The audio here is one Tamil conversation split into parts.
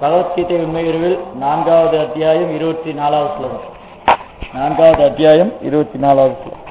பகவத்கீதை உண்மையுருவில் நான்காவது அத்தியாயம் இருபத்தி நாலாவது ஸ்லோகம் நான்காவது அத்தியாயம் இருபத்தி நாலாவது ஸ்லோகம்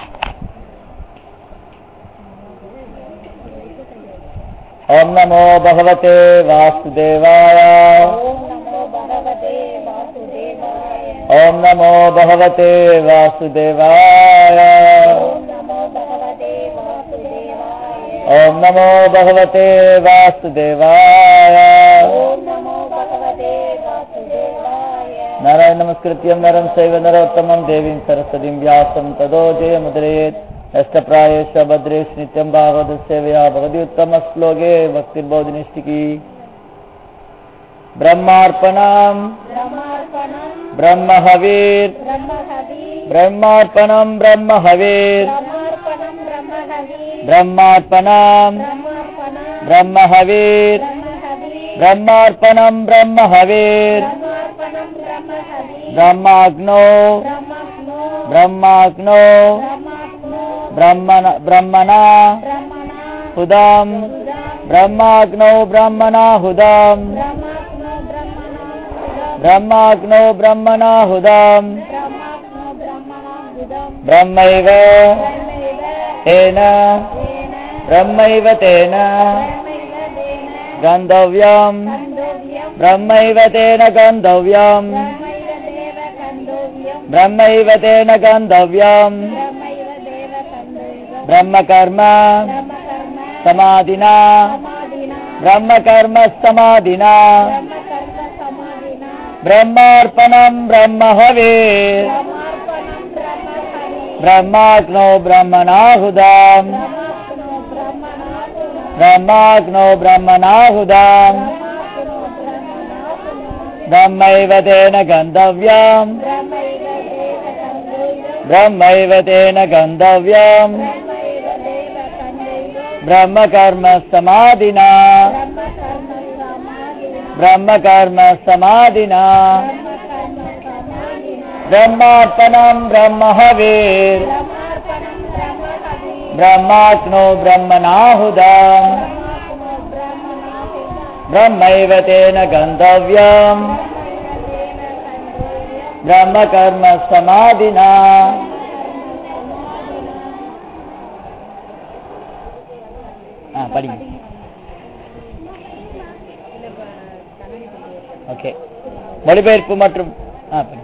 ஓம் நமோ பகவதே வாசுதேவாய ஓம் நமோ பகவதே வாசுதேவாய ஓம் நமோ பகவதே வாசுதேவாய ஓம் நமோ பகவதே வாசுதேவாய ஓம் நமோ பகவதே வாசுதேவாய ஓம் நமோ பகவதே வாசுதேவாய नारायण नमस्कृत्यं नरं चैव नरोत्तमं देवीं सरस्वतीं व्यासं तदो जयमुद्रयेत् अष्टप्रायेष भद्रेश नित्यं भागवतसेवया भगवति उत्तमश्लोके भक्तिर्बोधिनिष्ठिकी ब्रह्मार्पणम् ब्रह्मार्पणम् ब्रह्महवीर् ब्रह्महवि ब्रह्मार्पणम् ब्रह्महवीर् ब्रह्मार्पणम् ब्रह्महवि ब्रह्मार्पणम् ब्रह्मार्पणम् ब्रह्महवीर् ब्रह्महवि ब्रह्मार्पणम् ब्रह्महवीर् ब्रह्मार्पणम् ब्रह्महवि ब्रह्माग्नौ ब्रह्मग्नो ब्रह्माग्नौ ब्रह्माग्नो ब्रह्मण ब्रह्मणा ब्रह्मणा हुदाम् हुदाम् ब्रह्माग्नौ ब्रह्मणा हुदाम् ब्रह्माग्नो ब्रह्मणा हुदाम् ब्रह्माग्नौ ब्रह्मणा हुदाम् ब्रह्माग्नो ब्रह्मणा हुदाम् ब्रह्मैव ब्रह्मैव तेन तेन ब्रह्मैव तेन ब्रह्मैव तेन गन्तव्यम् गन्तव्यम् ब्रह्मैव तेन गन्तव्यम् ब्रह्मैव देव गन्तव्यम् ब्रह्मैव तेन गन्तव्यम् ब्रह्मैव देव गन्तव्यम् ब्रह्मकर्म ब्रह्मकर्म समाधिना समाधिना ब्रह्मकर्म समाधिना ब्रह्मकर्म समाधिना ब्रह्मार्पणम् ब्रह्महवेत् ब्रह्मार्पणम् ब्रह्महरि ब्रह्माग्नौ ब्रह्मणाहुदाम् ब्रह्माग्नो ब्रह्मणाहुना ब्रह्माग्नौ ब्रह्मणाहुदाम् ब्रह्माग्नो ब्रह्मणाहुना ब्रह्मैव तेन गन्तव्यम् ब्रह्मैव देव गन्तव्यम् ब्रह्मैव तेन गन्तव्यम् ब्रह्मैव देव गन्तव्यम् ब्रह्मकर्म समाधिना ब्रह्मकर्म समाधिना ब्रह्मकर्म समाधिना ब्रह्मकर्म समाधिना ब्रह्मार्पणम् ब्रह्महवेर् ब्रह्मार्पणम् ब्रह्महवि ब्रह्माग्नौ ब्रह्मणाहुदाम् ब्रह्माग्नो ब्रह्मणाहुना ब्रह्मैव तेन गन्तव्यम् ब्रह्मैव देव गन्तव्यम् ब्रह्मकर्म समाधिना ஆ படிங்க ஓகே மொழிபெயர்ப்பு மற்றும் ஆ படிங்க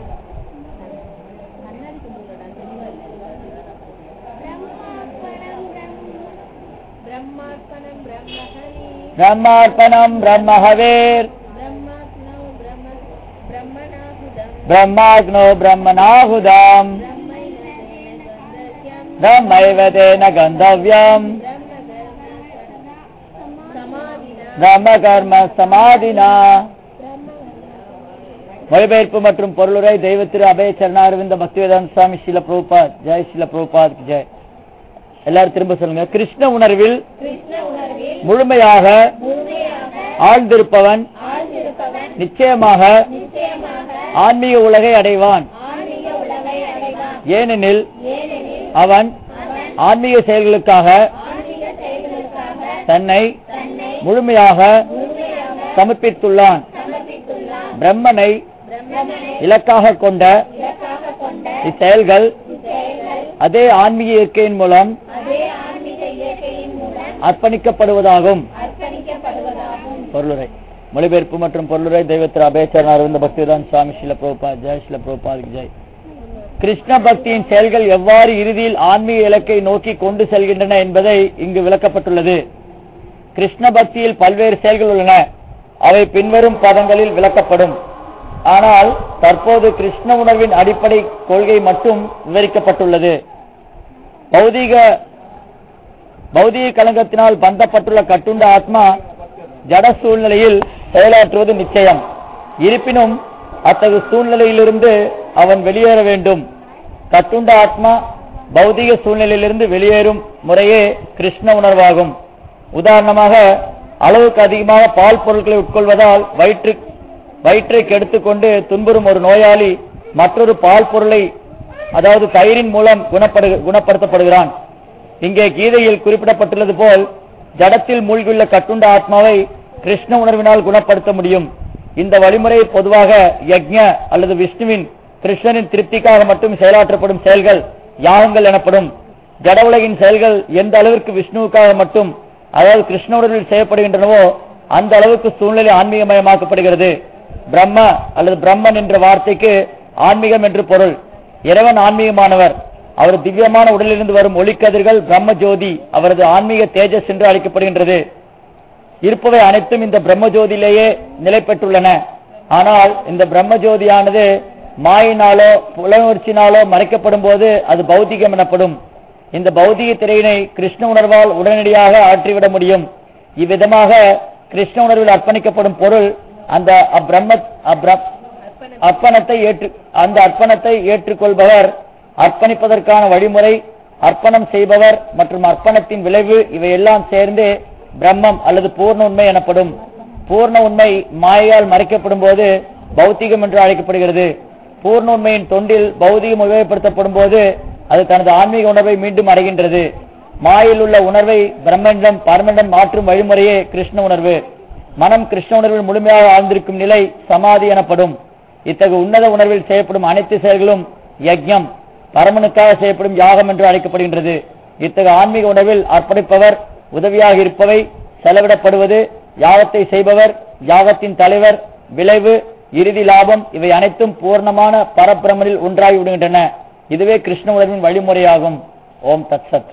ब्रह्मार्पणम् ब्रह्महरि ब्रह्मार्पणम् ब्रह्महवेर् ब्रह्माग्नौ ब्रह्म ब्रह्मणाहुदम् ब्रह्माग्नौ ब्रह्मणाहुदाम् ब्रह्मैव तेन ब्रह्मैव तेन गन्तव्यम् गन्तव्यम् समाधिना பிரம்மகர்ம சமாதினா மொழிபெயர்ப்பு மற்றும் பொருளுரை தெய்வ திரு அபய சரணாரவிந்த பக்திவேதாந்த சுவாமி ஸ்ரீல பிரபுபாத் ஜெய் ஸ்ரீல பிரபுபாத் ஜெய் எல்லாரும் திரும்ப சொல்லுங்க கிருஷ்ண உணர்வில் கிருஷ்ண உணர்வில் முழுமையாக முழுமையாக ஆழ்ந்திருப்பவன் ஆழ்ந்திருப்பவன் நிச்சயமாக நிச்சயமாக ஆன்மீக உலகை அடைவான் ஆன்மீக உலகை அடைவான் ஏனெனில் ஏனெனில் அவன் அவன் ஆன்மீக செயல்களுக்காக ஆன்மீக செயல்களுக்காக தன்னை தன்னை முழுமையாக முழுமையாக சமர்ப்பித்துள்ளான் சமர்ப்பித்துள்ளான் பிரம்மனை பிரம்மனை இலக்காக கொண்ட இலக்காக கொண்ட இச்செயல்கள் செயல்கள் அதே ஆன்மீக இயற்கையின் மூலம் அதே ஆன்மீக இயற்கையின் மூலம் அர்ப்பணிக்கப்படுவதாகும் அர்ப்பணிக்கப்படுவதாகும் பொருளுரை மொழிபெயர்ப்பு மற்றும் பொருளுரை தெய்வத்திர அபேச்சரண அரவிந்த பக்திதான் சுவாமி ஸ்ரீல பிரபுபாத் ஜெய் ஸ்ரீல பிரபுபாத் ஜெய் கிருஷ்ண பக்தியின் செயல்கள் எவ்வாறு இறுதியில் ஆன்மீக இலக்கை நோக்கி கொண்டு செல்கின்றன என்பதை இங்கு விளக்கப்பட்டுள்ளது கிருஷ்ண பக்தியில் பல்வேறு செயல்கள் உள்ளன அவை பின்வரும் பதங்களில் விளக்கப்படும் ஆனால் தற்போது கிருஷ்ண உணர்வின் அடிப்படை கொள்கை மட்டும் விவரிக்கப்பட்டுள்ளது பௌதீக பௌதீக கலங்கத்தினால் பந்தப்பட்டுள்ள கட்டுண்ட ஆத்மா ஜட சூழ்நிலையில் செயலாற்றுவது நிச்சயம் இருப்பினும் அத்தகு சூழ்நிலையிலிருந்து அவன் வெளியேற வேண்டும் கட்டுண்ட ஆத்மா பௌதீக சூழ்நிலையிலிருந்து வெளியேறும் முறையே கிருஷ்ண உணர்வாகும் உதாரணமாக அளவுக்கு அதிகமாக பால் பொருட்களை உட்கொள்வதால் வயிற்று வயிற்றை கெடுத்துக்கொண்டு துன்புறும் ஒரு நோயாளி மற்றொரு பால் பொருளை அதாவது தயிரின் மூலம் குணப்படு குணப்படுத்தப்படுகிறான் இங்கே கீதையில் குறிப்பிடப்பட்டுள்ளது போல் ஜடத்தில் மூழ்கியுள்ள கட்டுண்ட ஆத்மாவை கிருஷ்ண உணர்வினால் குணப்படுத்த முடியும் இந்த வழிமுறை பொதுவாக யக்ஞ அல்லது விஷ்ணுவின் கிருஷ்ணனின் திருப்திக்காக மட்டும் செயலாற்றப்படும் செயல்கள் யாகங்கள் எனப்படும் ஜட உலகின் செயல்கள் எந்த அளவிற்கு விஷ்ணுவுக்காக மட்டும் அதாவது கிருஷ்ணனுடன் செய்யப்படுகின்றனவோ அந்த அளவுக்கு சூழ்நிலை ஆன்மீகமயமாக்கப்படுகிறது பிரம்ம அல்லது பிரம்மன் என்ற வார்த்தைக்கு ஆன்மீகம் என்று பொருள் இறைவன் ஆன்மீகமானவர் அவர் திவ்யமான உடலிலிருந்து வரும் ஒளிக்கதிர்கள் பிரம்ம ஜோதி அவரது ஆன்மீக தேஜஸ் என்று அழைக்கப்படுகின்றது இருப்பவை அனைத்தும் இந்த பிரம்ம ஜோதியிலேயே நிலை பெற்றுள்ளன ஆனால் இந்த பிரம்ம ஜோதியானது மாயினாலோ புலனுணர்ச்சினாலோ மறைக்கப்படும் போது அது பௌத்திகம் எனப்படும் இந்த பௌதிக திரையினை கிருஷ்ண உணர்வால் உடனடியாக ஆற்றிவிட முடியும் இவ்விதமாக கிருஷ்ண உணர்வில் அர்ப்பணிக்கப்படும் பொருள் அந்த அப்பிரம்ம அப்ர- அர்ப்பணத்தை ஏற்று அந்த அர்ப்பணத்தை ஏற்றுக்கொள்பவர் அர்ப்பணிப்பதற்கான வழிமுறை அர்ப்பணம் செய்பவர் மற்றும் அர்ப்பணத்தின் விளைவு இவையெல்லாம் சேர்ந்து பிரம்மம் அல்லது பூர்ண உண்மை எனப்படும் பூர்ண உண்மை மாயையால் மறைக்கப்படும் போது பௌத்திகம் என்று அழைக்கப்படுகிறது பூர்ண உண்மையின் தொண்டில் பௌதிகம் உபயோகப்படுத்தப்படும் போது அது தனது ஆன்மீக உணர்வை மீண்டும் அடைகின்றது மாயில் உள்ள உணர்வை பிரம்மனிடம் பரமனிடம் மாற்றும் வழிமுறையே கிருஷ்ண உணர்வு மனம் கிருஷ்ண உணர்வில் முழுமையாக ஆழ்ந்திருக்கும் நிலை சமாதி எனப்படும் இத்தகைய உன்னத உணர்வில் செய்யப்படும் அனைத்து செயல்களும் யஜ்ஞம் பரமனுக்காக செய்யப்படும் யாகம் என்று அழைக்கப்படுகின்றது இத்தகைய ஆன்மீக உணர்வில் அர்ப்பணிப்பவர் உதவியாக இருப்பவை செலவிடப்படுவது யாகத்தை செய்பவர் யாகத்தின் தலைவர் விளைவு இறுதி லாபம் இவை அனைத்தும் பூர்ணமான பரபிரமனில் ஒன்றாகி விடுகின்றன இதுவே கிருஷ்ண உணர்வின் வழிமுறையாகும் ஓம் தத் சத்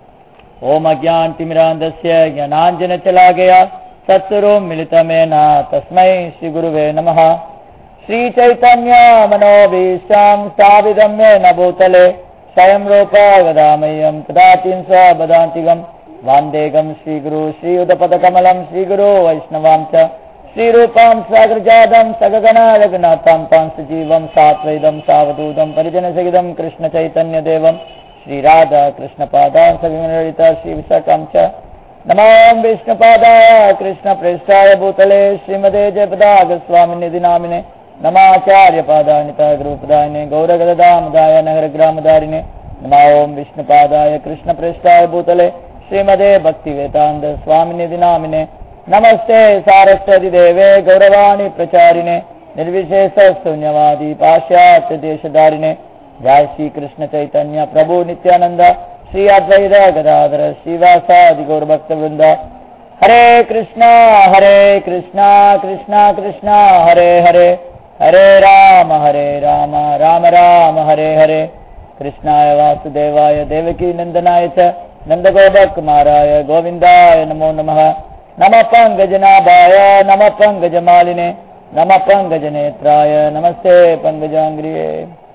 ஓம் அஜான் திமிராந்தஸ்ய ஞானாஞ்சன चलागया सत्सुरो मिलितमेन तस्मै श्रीगुरुवे नमः श्रीचैतन्य मनोभीष्टां स्थापितम्ये न भूतले स्वयं रूपा गदामह्यं तदातिं स वदान्तिकम् वान्देगं श्रीगुरु श्रीयुतपदकमलं श्रीगुरो वैष्णवां च श्रीरूपां सागरजातं सगगण रघुनाथां पांसजीवं सात्वैदं सावधूतं परिजनसहितं कृष्णचैतन्यदेवं श्रीराधा कृष्णपादां सविमलिता श्रीविशाखां च नमो विष्णुपादाय कृष्णप्रेष्ठाय भूतले श्रीमदे जयपदागस्वामिनिधि नामिने नमाचार्यपादानिता गुरुपदायिने गौरगदामदाय नगरग्रामदारिणे नमो ओं विष्णुपादाय कृष्णप्रेष्ठाय भूतले श्रीमदे भक्तिवेदान्त स्वामिनिधि नामिने नमस्ते सारस्वती देवे गौरवाणी प्रचारिणे निर्विशेष शून्यवादी पाश्चात्य देशधारिणे जय श्री कृष्ण चैतन्य प्रभु नित्यानंद श्री अद्वैत गदाधर श्रीवासादि गौर भक्त वृंद हरे कृष्णा हरे कृष्णा कृष्णा कृष्णा हरे हरे हरे राम हरे राम राम राम हरे हरे कृष्णाय वासुदेवाय देवकी नंदनाय च नन्दगोपकुमाराय गोविन्दाय नमो नमः नमः पङ्कजनाभाय नमः पङ्कजमालिने नमः पङ्कजनेत्राय नमस्ते पङ्कजाङ्ग्रिये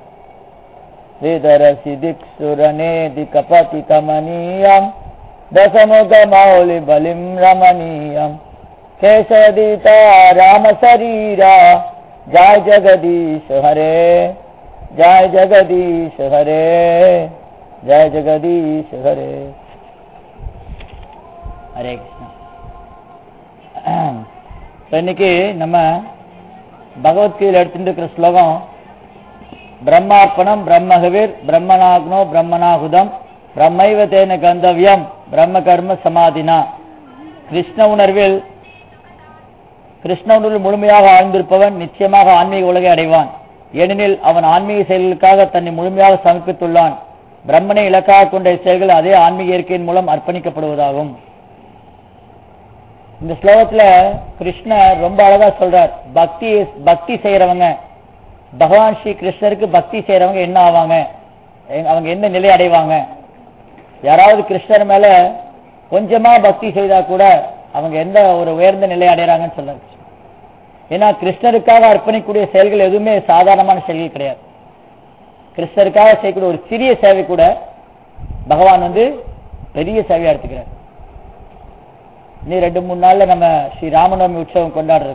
श्रीधरसि दिक्सुरनेदिकपतिकमनीयम् दशमुखमौलिबलिं रमणीयम् केशदीता रामशरीरा जय जगदीश हरे जय जगदीश हरे जय जगदीश हरे ஹரே கிருஷ்ணா இப்ப இன்னைக்கு நம்ம பகவத்கீதையில் எடுத்துட்டு இருக்கிற ஸ்லோகம் பிரம்மார்ப்பணம் பிரம்மகவிர் பிரம்மனாக்னோ பிரம்மனாகுதம் பிரம்மைவ தேன கந்தவியம் பிரம்ம கர்ம சமாதினா கிருஷ்ண உணர்வில் கிருஷ்ண உணர்வில் முழுமையாக ஆழ்ந்திருப்பவன் நிச்சயமாக ஆன்மீக உலகை அடைவான் ஏனெனில் அவன் ஆன்மீக செயல்களுக்காக தன்னை முழுமையாக சமர்ப்பித்துள்ளான் பிரம்மனை இலக்காக கொண்ட செயல்கள் அதே ஆன்மீக இயற்கையின் மூலம் அர்ப்பணிக்கப்படுவதாகும் இந்த ஸ்லோகத்துல கிருஷ்ணர் ரொம்ப அழகா சொல்றார் பக்தி பக்தி செய்யறவங்க பகவான் ஸ்ரீ கிருஷ்ணருக்கு பக்தி செய்யறவங்க என்ன ஆவாங்க எ- அவங்க என்ன நிலை அடைவாங்க யாராவது கிருஷ்ணர் மேல கொஞ்சமா பக்தி செய்தா கூட அவங்க எந்த ஒரு உயர்ந்த நிலை அடையறாங்கன்னு சொல்றாரு ஏன்னா கிருஷ்ணருக்காக அர்ப்பணிக்கக்கூடிய செயல்கள் எதுவுமே சாதாரணமான செயல்கள் கிடையாது கிருஷ்ணருக்காக செய்யக்கூடிய ஒரு சிறிய சேவை கூட பகவான் வந்து பெரிய சேவையா எடுத்துக்கிறார் இன்னும் ரெண்டு மூணு நாள்ல நம்ம ஸ்ரீ ராமநவமி உற்சவம் கொண்டாடுறது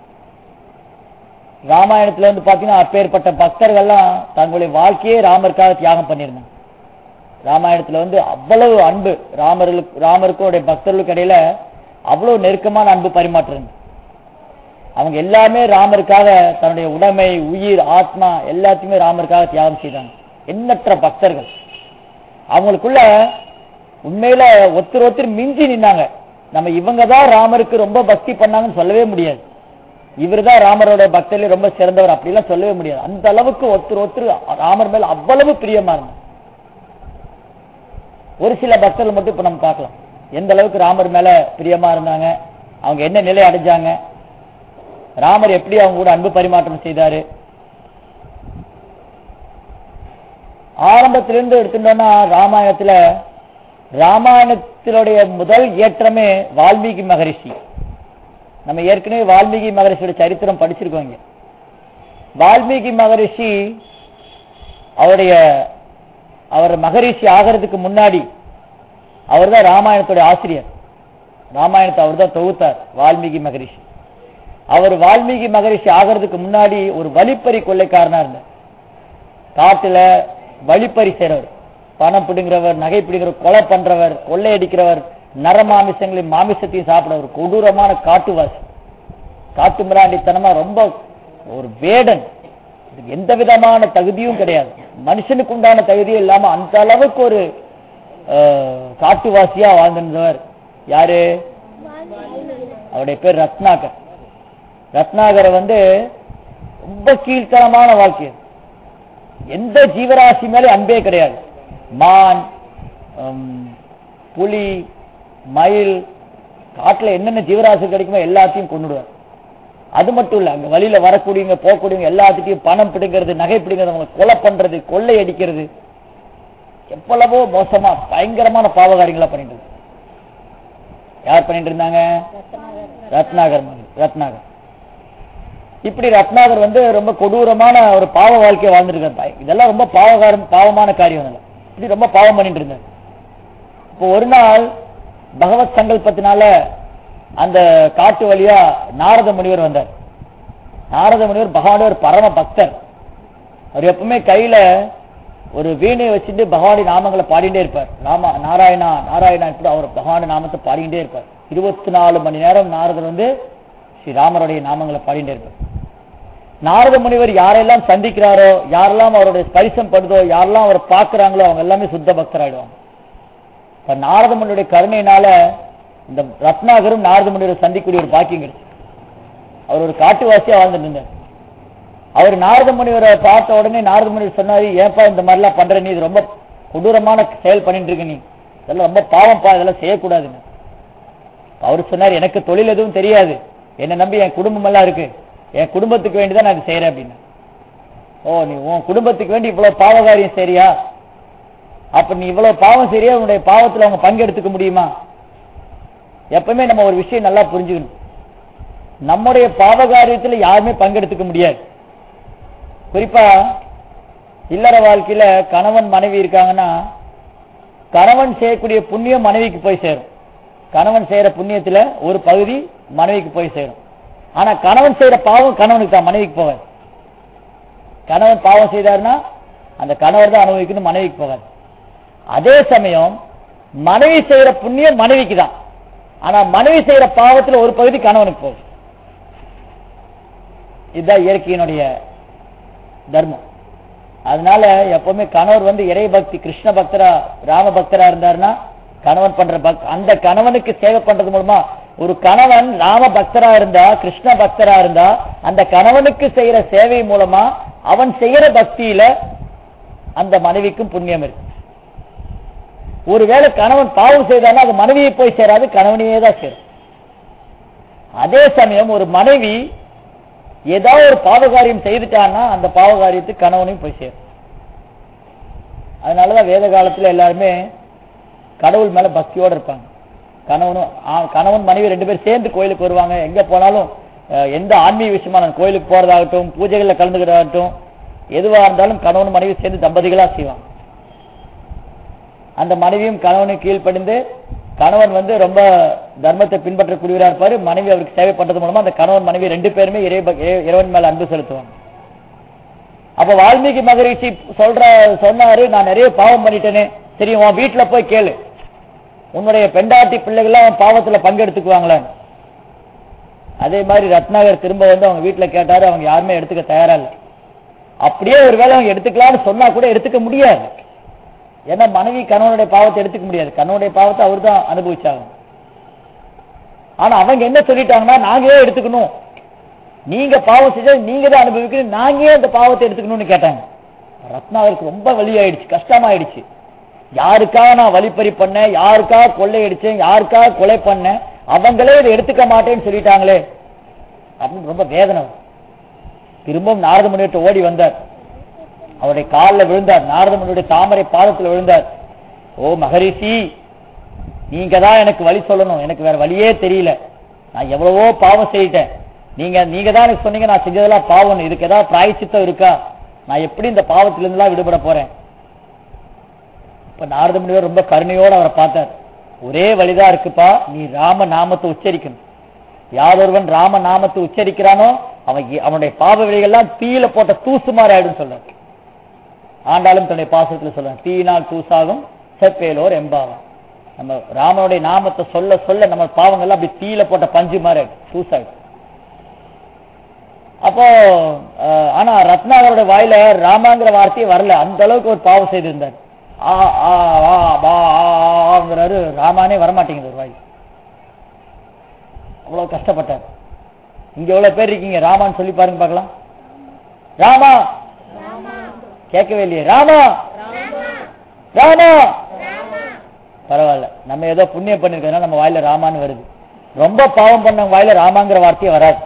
ராமாயணத்துல வந்து பாத்தீங்கன்னா அப்பேற்பட்ட பக்தர்கள்லாம் தங்களுடைய வாழ்க்கையே ராமருக்காக தியாகம் பண்ணியிருந்தாங்க ராமாயணத்துல வந்து அவ்வளவு அன்பு ராமர்களுக்கு ராமருக்கும் அவருடைய பக்தர்களுக்கு இடையில அவ்வளவு நெருக்கமான அன்பு பரிமாற்றம் அவங்க எல்லாமே ராமருக்காக தன்னுடைய உடைமை உயிர் ஆத்மா எல்லாத்தையுமே ராமருக்காக தியாகம் செய்தாங்க எண்ணற்ற பக்தர்கள் அவங்களுக்குள்ள உண்மையில ஒருத்தர் ஒருத்தர் மிஞ்சி நின்னாங்க நம்ம இவங்க தான் ராமருக்கு ரொம்ப பக்தி பண்ணாங்கன்னு சொல்லவே முடியாது இவர்தான் ராமரோட பக்தர்ல ரொம்ப சிறந்தவர் அப்படிலாம் சொல்லவே முடியாது அந்த அளவுக்கு ஒருத்தர் ஒருத்தர் ராமர் மேல அவ்வளவு பிரியமா இருந்தாங்க ஒரு சில பக்தர்கள் மட்டும் இப்ப நம்ம பார்க்கலாம் எந்த அளவுக்கு ராமர் மேல பிரியமா இருந்தாங்க அவங்க என்ன நிலை அடைஞ்சாங்க ராமர் எப்படி அவங்க கூட அன்பு பரிமாற்றம் செய்தாரு ஆரம்பத்திலிருந்து எடுத்துட்டோம்னா ராமாயணத்துல ராமாயணத்தினுடைய முதல் ஏற்றமே வால்மீகி மகரிஷி நம்ம ஏற்கனவே வால்மீகி மகரிஷியோட சரித்திரம் படிச்சிருக்கோம் இங்க வால்மீகி மகரிஷி அவருடைய அவர் மகரிஷி ஆகிறதுக்கு முன்னாடி அவர்தான் ராமாயணத்துடைய ஆசிரியர் ராமாயணத்தை அவர்தான் தொகுத்தார் வால்மீகி மகரிஷி அவர் வால்மீகி மகரிஷி ஆகிறதுக்கு முன்னாடி ஒரு வழிப்பறி கொள்ளைக்காரனா இருந்தார் காட்டுல வழிப்பறி செய்றவர் பணம் பிடுங்கிறவர் நகை பிடுங்கிறவர் கொலை பண்றவர் கொள்ளையடிக்கிறவர் நரமாமிசங்களையும் மாமிசத்தையும் சாப்பிடுறவர் கொடூரமான காட்டுவாசி காட்டு மிராண்டித்தனமா ரொம்ப ஒரு வேடன் இதுக்கு எந்த விதமான தகுதியும் கிடையாது மனுஷனுக்கு உண்டான தகுதியும் இல்லாம அந்த அளவுக்கு ஒரு அஹ், காட்டுவாசியா வாழ்ந்திருந்தவர் யாரு அவருடைய பேர் ரத்னாகர் ரத்னாகரை வந்து ரொம்ப கீழ்த்தனமான வாழ்க்கை எந்த ஜீவராசி மேலே அன்பே கிடையாது மான் ஹம், புலி மயில் காட்டுல என்னென்ன ஜீவராசி கிடைக்குமோ எல்லாத்தையும் கொண்டுடுவார் அது மட்டும் இல்ல அங்க வழியில வரக்கூடியவங்க போகக்கூடியவங்க எல்லாத்துட்டையும் பணம் பிடுங்கிறது நகை பிடுங்கிறது அவங்க கொலை பண்றது கொள்ளை அடிக்கிறது எவ்வளவோ மோசமா பயங்கரமான பாவகாரியங்களா பண்ணிட்டு இருந்தாங்க. யார் பண்ணிட்டு இருந்தாங்க ரத்னாகர் மகன், ரத்னாகர் இப்படி ரத்னாகர் வந்து ரொம்ப கொடூரமான ஒரு பாவ வாழ்க்கையை வாழ்ந்துருக்காரு இதெல்லாம் ரொம்ப பாவகாரம் பாவமான காரியம் இதெல்லாம். இப்படி ரொம்ப பாவம் பண்ணிட்டு இருந்தார் இப்போ ஒரு நாள் பகவத் சங்கல்பத்தினால அந்த காட்டு வழியா நாரத முனிவர் வந்தார் நாரத முனிவர் பகவானுடைய ஒரு பரம பக்தர் அவர் எப்பவுமே கையில ஒரு வீணையை வச்சுட்டு பகவானுடைய நாமங்களை பாடிட்டே இருப்பார் நாம நாராயணா நாராயணா இப்படி அவர் பகவானுடைய நாமத்தை பாடிட்டே இருப்பார் இருபத்தி நாலு மணி நேரம் நாரதர் வந்து ஸ்ரீராமருடைய நாமங்களை பாடிட்டே இருப்பார் நாரத முனிவர் யாரெல்லாம் சந்திக்கிறாரோ யாரெல்லாம் அவருடைய ஸ்பரிசம் படுதோ யாரெல்லாம் அவர் பார்க்கறாங்களோ அவங்க எல்லாமே சுத்த பக்தராயிடுவாங்க இப்ப நாரத முனியுடைய கருணையினால இந்த ரத்னாகரும் நாரத முனிவரை சந்திக்கக்கூடிய ஒரு பாக்கியம் கிடைச்சு அவர் ஒரு காட்டுவாசியா வாழ்ந்துட்டு இருந்தார் அவர் நாரத முனிவரை பார்த்த உடனே நாரத முனிவர் சொன்னாரு ஏன்பா இந்த மாதிரிலாம் பண்ற நீ இது ரொம்ப கொடூரமான செயல் பண்ணிட்டு இருக்க நீ இதெல்லாம் ரொம்ப பாவம்ப்பா இதெல்லாம் செய்யக்கூடாதுன்னு அவர் சொன்னார் எனக்கு தொழில் எதுவும் தெரியாது என்னை நம்பி என் குடும்பம் எல்லாம் இருக்கு என் குடும்பத்துக்கு வேண்டி தான் நான் இதை செய்யறேன் அப்படின்னு ஓ நீ உன் குடும்பத்துக்கு வேண்டி இவ்வளவு பாவகாரியம் சரியா அப்ப நீ இவ்வளவு பாவம் சரியா உன்னுடைய பாவத்துல அவங்க பங்கெடுத்துக்க முடியுமா எப்பவுமே நம்ம ஒரு விஷயம் நல்லா புரிஞ்சுக்கணும் நம்முடைய பாவகாரியத்துல யாருமே பங்கெடுத்துக்க முடியாது குறிப்பா இல்லற வாழ்க்கையில கணவன் மனைவி இருக்காங்கன்னா கணவன் செய்யக்கூடிய புண்ணியம் மனைவிக்கு போய் சேரும் கணவன் செய்யற புண்ணியத்துல ஒரு பகுதி மனைவிக்கு போய் சேரும் ஆனா கணவன் செய்யற பாவம் கணவனுக்கு தான் மனைவிக்கு போகாது கணவன் பாவம் செய்தாருன்னா அந்த கணவர் தான் அனுபவிக்கணும் மனைவிக்கு போகாது அதே சமயம் மனைவி செய்யற புண்ணியம் மனைவிக்கு தான் ஆனா மனைவி செய்யற பாவத்துல ஒரு பகுதி கணவனுக்கு போகுது இதுதான் இயற்கையினுடைய தர்மம் அதனால எப்பவுமே கணவர் வந்து இறை பக்தி கிருஷ்ண பக்தரா ராம பக்தரா இருந்தாருன்னா கணவன் பண்ற பக் அந்த கணவனுக்கு சேவை பண்றது மூலமா ஒரு கணவன் ராம பக்தரா இருந்தா கிருஷ்ண பக்தரா இருந்தா அந்த கணவனுக்கு செய்யற சேவை மூலமா அவன் செய்யற பக்தியில அந்த மனைவிக்கும் புண்ணியம் இருக்கு ஒருவேளை கணவன் பாவம் செய்தானா அது மனைவியை போய் சேராது கணவனையே தான் சேரும் அதே சமயம் ஒரு மனைவி ஏதாவது ஒரு பாவகாரியம் செய்துட்டான்னா அந்த பாவகாரியத்துக்கு கணவனையும் போய் சேரும் அதனாலதான் வேத காலத்துல எல்லாருமே கடவுள் மேல பக்தியோட இருப்பாங்க கணவனும் ஆ, கணவன் மனைவி ரெண்டு பேரும் சேர்ந்து கோயிலுக்கு வருவாங்க எங்க போனாலும் அஹ், எந்த ஆன்மீக விஷயமா நான் கோயிலுக்கு போறதாகட்டும் பூஜைகள்ல கலந்துக்கிறதாகட்டும் எதுவா இருந்தாலும் கணவன் மனைவி சேர்ந்து தம்பதிகளா செய்வாங்க அந்த மனைவியும் கணவனுக்கு கீழ்ப்படிந்து கணவன் வந்து ரொம்ப தர்மத்தை பின்பற்றக்கூடியவரா இருப்பாரு மனைவி அவருக்கு சேவை பண்றது மூலமா அந்த கணவன் மனைவி ரெண்டு பேருமே இறை பக்- இறை- இறைவன் மேல அன்பு செலுத்துவாங்க அப்ப வால்மீகி மகரிஷி சொல்ற சொன்னாரு நான் நிறைய பாவம் பண்ணிட்டேனே சரி உன் வீட்டுல போய் கேளு உன்னுடைய பெண்டாட்டி பிள்ளைகள்லாம் பாவத்துல பங்கெடுத்துக்குவாங்களே அதே மாதிரி ரத்னாகர் திரும்ப வந்து அவங்க வீட்டுல கேட்டாரு அவங்க யாருமே எடுத்துக்க தயாரா இல்லை அப்படியே ஒருவேளை அவங்க எடுத்துக்கலாம்னு சொன்னா கூட எடுத்துக்க முடியாது ஏன்னா மனைவி கணவனுடைய பாவத்தை எடுத்துக்க முடியாது கணவனுடைய பாவத்தை அவர் தான் அனுபவிச்சாங்க ஆனா அவங்க என்ன சொல்லிட்டாங்கன்னா நாங்க ஏன் எடுத்துக்கணும் நீங்க பாவம் செஞ்சா நீங்க தான் அனுபவிக்கணும் நாங்க ஏன் அந்த பாவத்தை எடுத்துக்கணும்னு கேட்டாங்க ரத்னாவருக்கு ரொம்ப வலி ஆயிடுச்சு கஷ்டமாயிடுச்சு யாருக்காக நான் வழிப்பறி பண்ணேன் யாருக்காக கொள்ளையடிச்சேன் யாருக்காக கொலை பண்ணேன் அவங்களே இதை எடுத்துக்க மாட்டேன்னு சொல்லிட்டாங்களே அப்படின்னு ரொம்ப வேதனை வரும். திரும்பவும் நாரத முனிவர்கிட்ட ஓடி வந்தார் அவருடைய காலில் விழுந்தார் நாரத முனிவருடைய தாமரை பாதத்தில் விழுந்தார் ஓ மகரிஷி நீங்க தான் எனக்கு வழி சொல்லணும் எனக்கு வேற வழியே தெரியல நான் எவ்வளவோ பாவம் செய்யிட்டேன் நீங்க நீங்க தான் எனக்கு சொன்னீங்க நான் செஞ்சதெல்லாம் பாவம் இதுக்கு ஏதாவது பிராயச்சித்தம் இருக்கா நான் எப்படி இந்த பாவத்திலிருந்துலாம் விடுபட போறேன் இப்ப நாரத முனிவர் ரொம்ப கருணையோடு அவரை பார்த்தார் ஒரே வழிதான் இருக்குப்பா நீ ராம நாமத்தை உச்சரிக்கணும் யாரொருவன் ராம நாமத்தை உச்சரிக்கிறானோ அவன் எ- அவனுடைய பாவ வழிகள்லாம் தீயில போட்ட தூசு மாதிரி ஆயிடும் சொல்றார் ஆண்டாலும் தன்னுடைய பாசத்துல சொல்றாங்க தீயினால் தூசாகும் செப்பேலோர் எம்பாவம் நம்ம ராமனுடைய நாமத்தை சொல்ல சொல்ல நம்ம பாவங்கள்லாம் அப்படி தீயில போட்ட பஞ்சு மாதிரி ஆயிடும் தூசாயிடும் அப்போ அஹ், ஆனா ரத்னாகரோட வாயில ராமாங்கிற வார்த்தையே வரல அந்த அளவுக்கு ஒரு பாவம் செய்திருந்தார் ஆ ஆ ஆ பா ஆ, ஆங்கிறாரு ராமானே வரமாட்டேங்குது ஒரு வாய் அவ்வளவு கஷ்டப்பட்டார் இங்க எவ்வளவு பேர் இருக்கீங்க ராமான்னு சொல்லி பாருங்க பார்க்கலாம் ராமா கேட்கவே இல்லையே ராமா ராமா பரவாயில்ல நம்ம ஏதோ புண்ணியம் பண்ணிருக்கோம் நம்ம வாயில ராமான்னு வருது ரொம்ப பாவம் பண்ணவங்க வாயில ராமாங்கிற வார்த்தையே வராது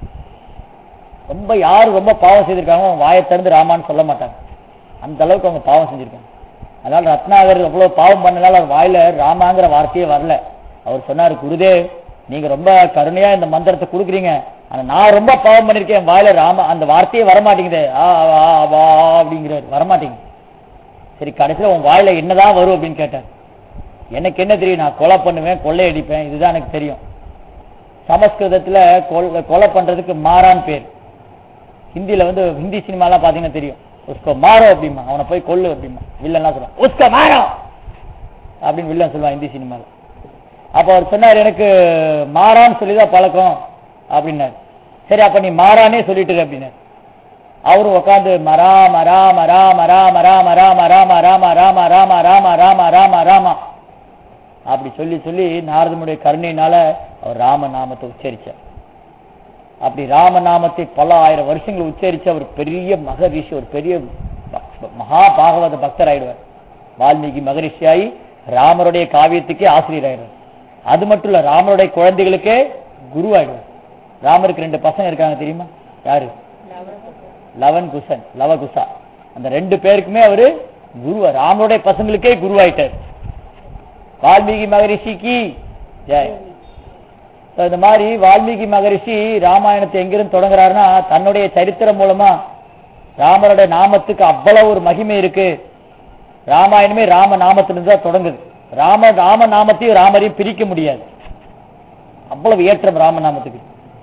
ரொம்ப யாரு ரொம்ப பாவம் செய்திருக்காங்க அவங்க வாயை திறந்து ராமான்னு சொல்ல மாட்டாங்க அந்த அளவுக்கு அவங்க பாவம் செஞ்சிருக்காங்க அதனால ரத்னாகர் எவ்வளவு பாவம் பண்ணனால அவர் வாயில ராமாங்கிற வார்த்தையே வரல அவர் சொன்னாரு குருதேவ் நீங்க ரொம்ப கருணையா இந்த மந்திரத்தை கொடுக்குறீங்க ஆனா நான் ரொம்ப பாவம் பண்ணிருக்கேன் என் வாயில ராம அந்த வார்த்தையே வரமாட்டேங்குது ஆ வா வா அப்படிங்கிறாரு வரமாட்டேங்குது சரி கடைசியில உன் வாயில என்னதான் வரும் அப்படின்னு கேட்டார் எனக்கு என்ன தெரியும் நான் கொலை பண்ணுவேன் கொள்ளையடிப்பேன் இதுதான் எனக்கு தெரியும் சமஸ்கிருதத்துல கொல்- கொலை பண்றதுக்கு மாறான் பேர் ஹிந்தில வந்து ஹிந்தி சினிமாலாம் பாத்தீங்கன்னா தெரியும் உஸ்கோ மாறோ அப்படிமா அவனை போய் கொல்லு அப்படிமா வில்லன்லாம் சொல்லுவான் உஸ்கோ மாறோ அப்படின்னு வில்லன் சொல்லுவான் ஹிந்தி சினிமால அப்ப அவர் சொன்னார் எனக்கு மாறான்னு சொல்லிதான் பழக்கம் அப்படின்னாரு சரி அப்ப நீ மாறானே சொல்லிட்டு இரு அப்படின்னாரு அவரும் உட்காந்து மரா மரா மரா மரா மரா மரா மரா மரா மரா மரா மரா மரா மரா மரா அப்படி சொல்லி சொல்லி நாரதனுடைய கருணையினால அவர் ராம நாமத்தை உச்சரிச்சார் அப்படி ராம நாமத்தை பல ஆயிரம் வருஷங்கள் உச்சரிச்சு அவர் பெரிய மகரிஷி ஒரு பெரிய ப- மகா பாகவத பக்தர் ஆயிடுவார் வால்மீகி மகரிஷியாகி ராமருடைய காவியத்துக்கே ஆசிரியர் ஆயிடுவார் அது மட்டும் இல்ல ராமருடைய குழந்தைகளுக்கே குரு ஆயிடுவார் ராமருக்கு ரெண்டு பசங்க இருக்காங்க தெரியுமா யாரு லவன் குசன் லவகுசா அந்த ரெண்டு பேருக்குமே அவரு குரு ராமருடைய பசங்களுக்கே குருவாயிட்டார் வால்மீகி மகரிஷிக்கு ஜெய் So, இந்த மாதிரி வால்மீகி மகரிஷி ராமாயணத்தை எங்கிருந்து தொடங்குறாருன்னா தன்னுடைய சரித்திரம் மூலமா ராமருடைய நாமத்துக்கு அவ்வளவு ஒரு மகிமை இருக்கு ராமாயணமே ராம நாமத்திலிருந்து தான் தொடங்குது ராம ராம நாமத்தையும் ராமரையும் பிரிக்க முடியாது அவ்வளவு ஏற்றம் ராம நாமத்துக்கு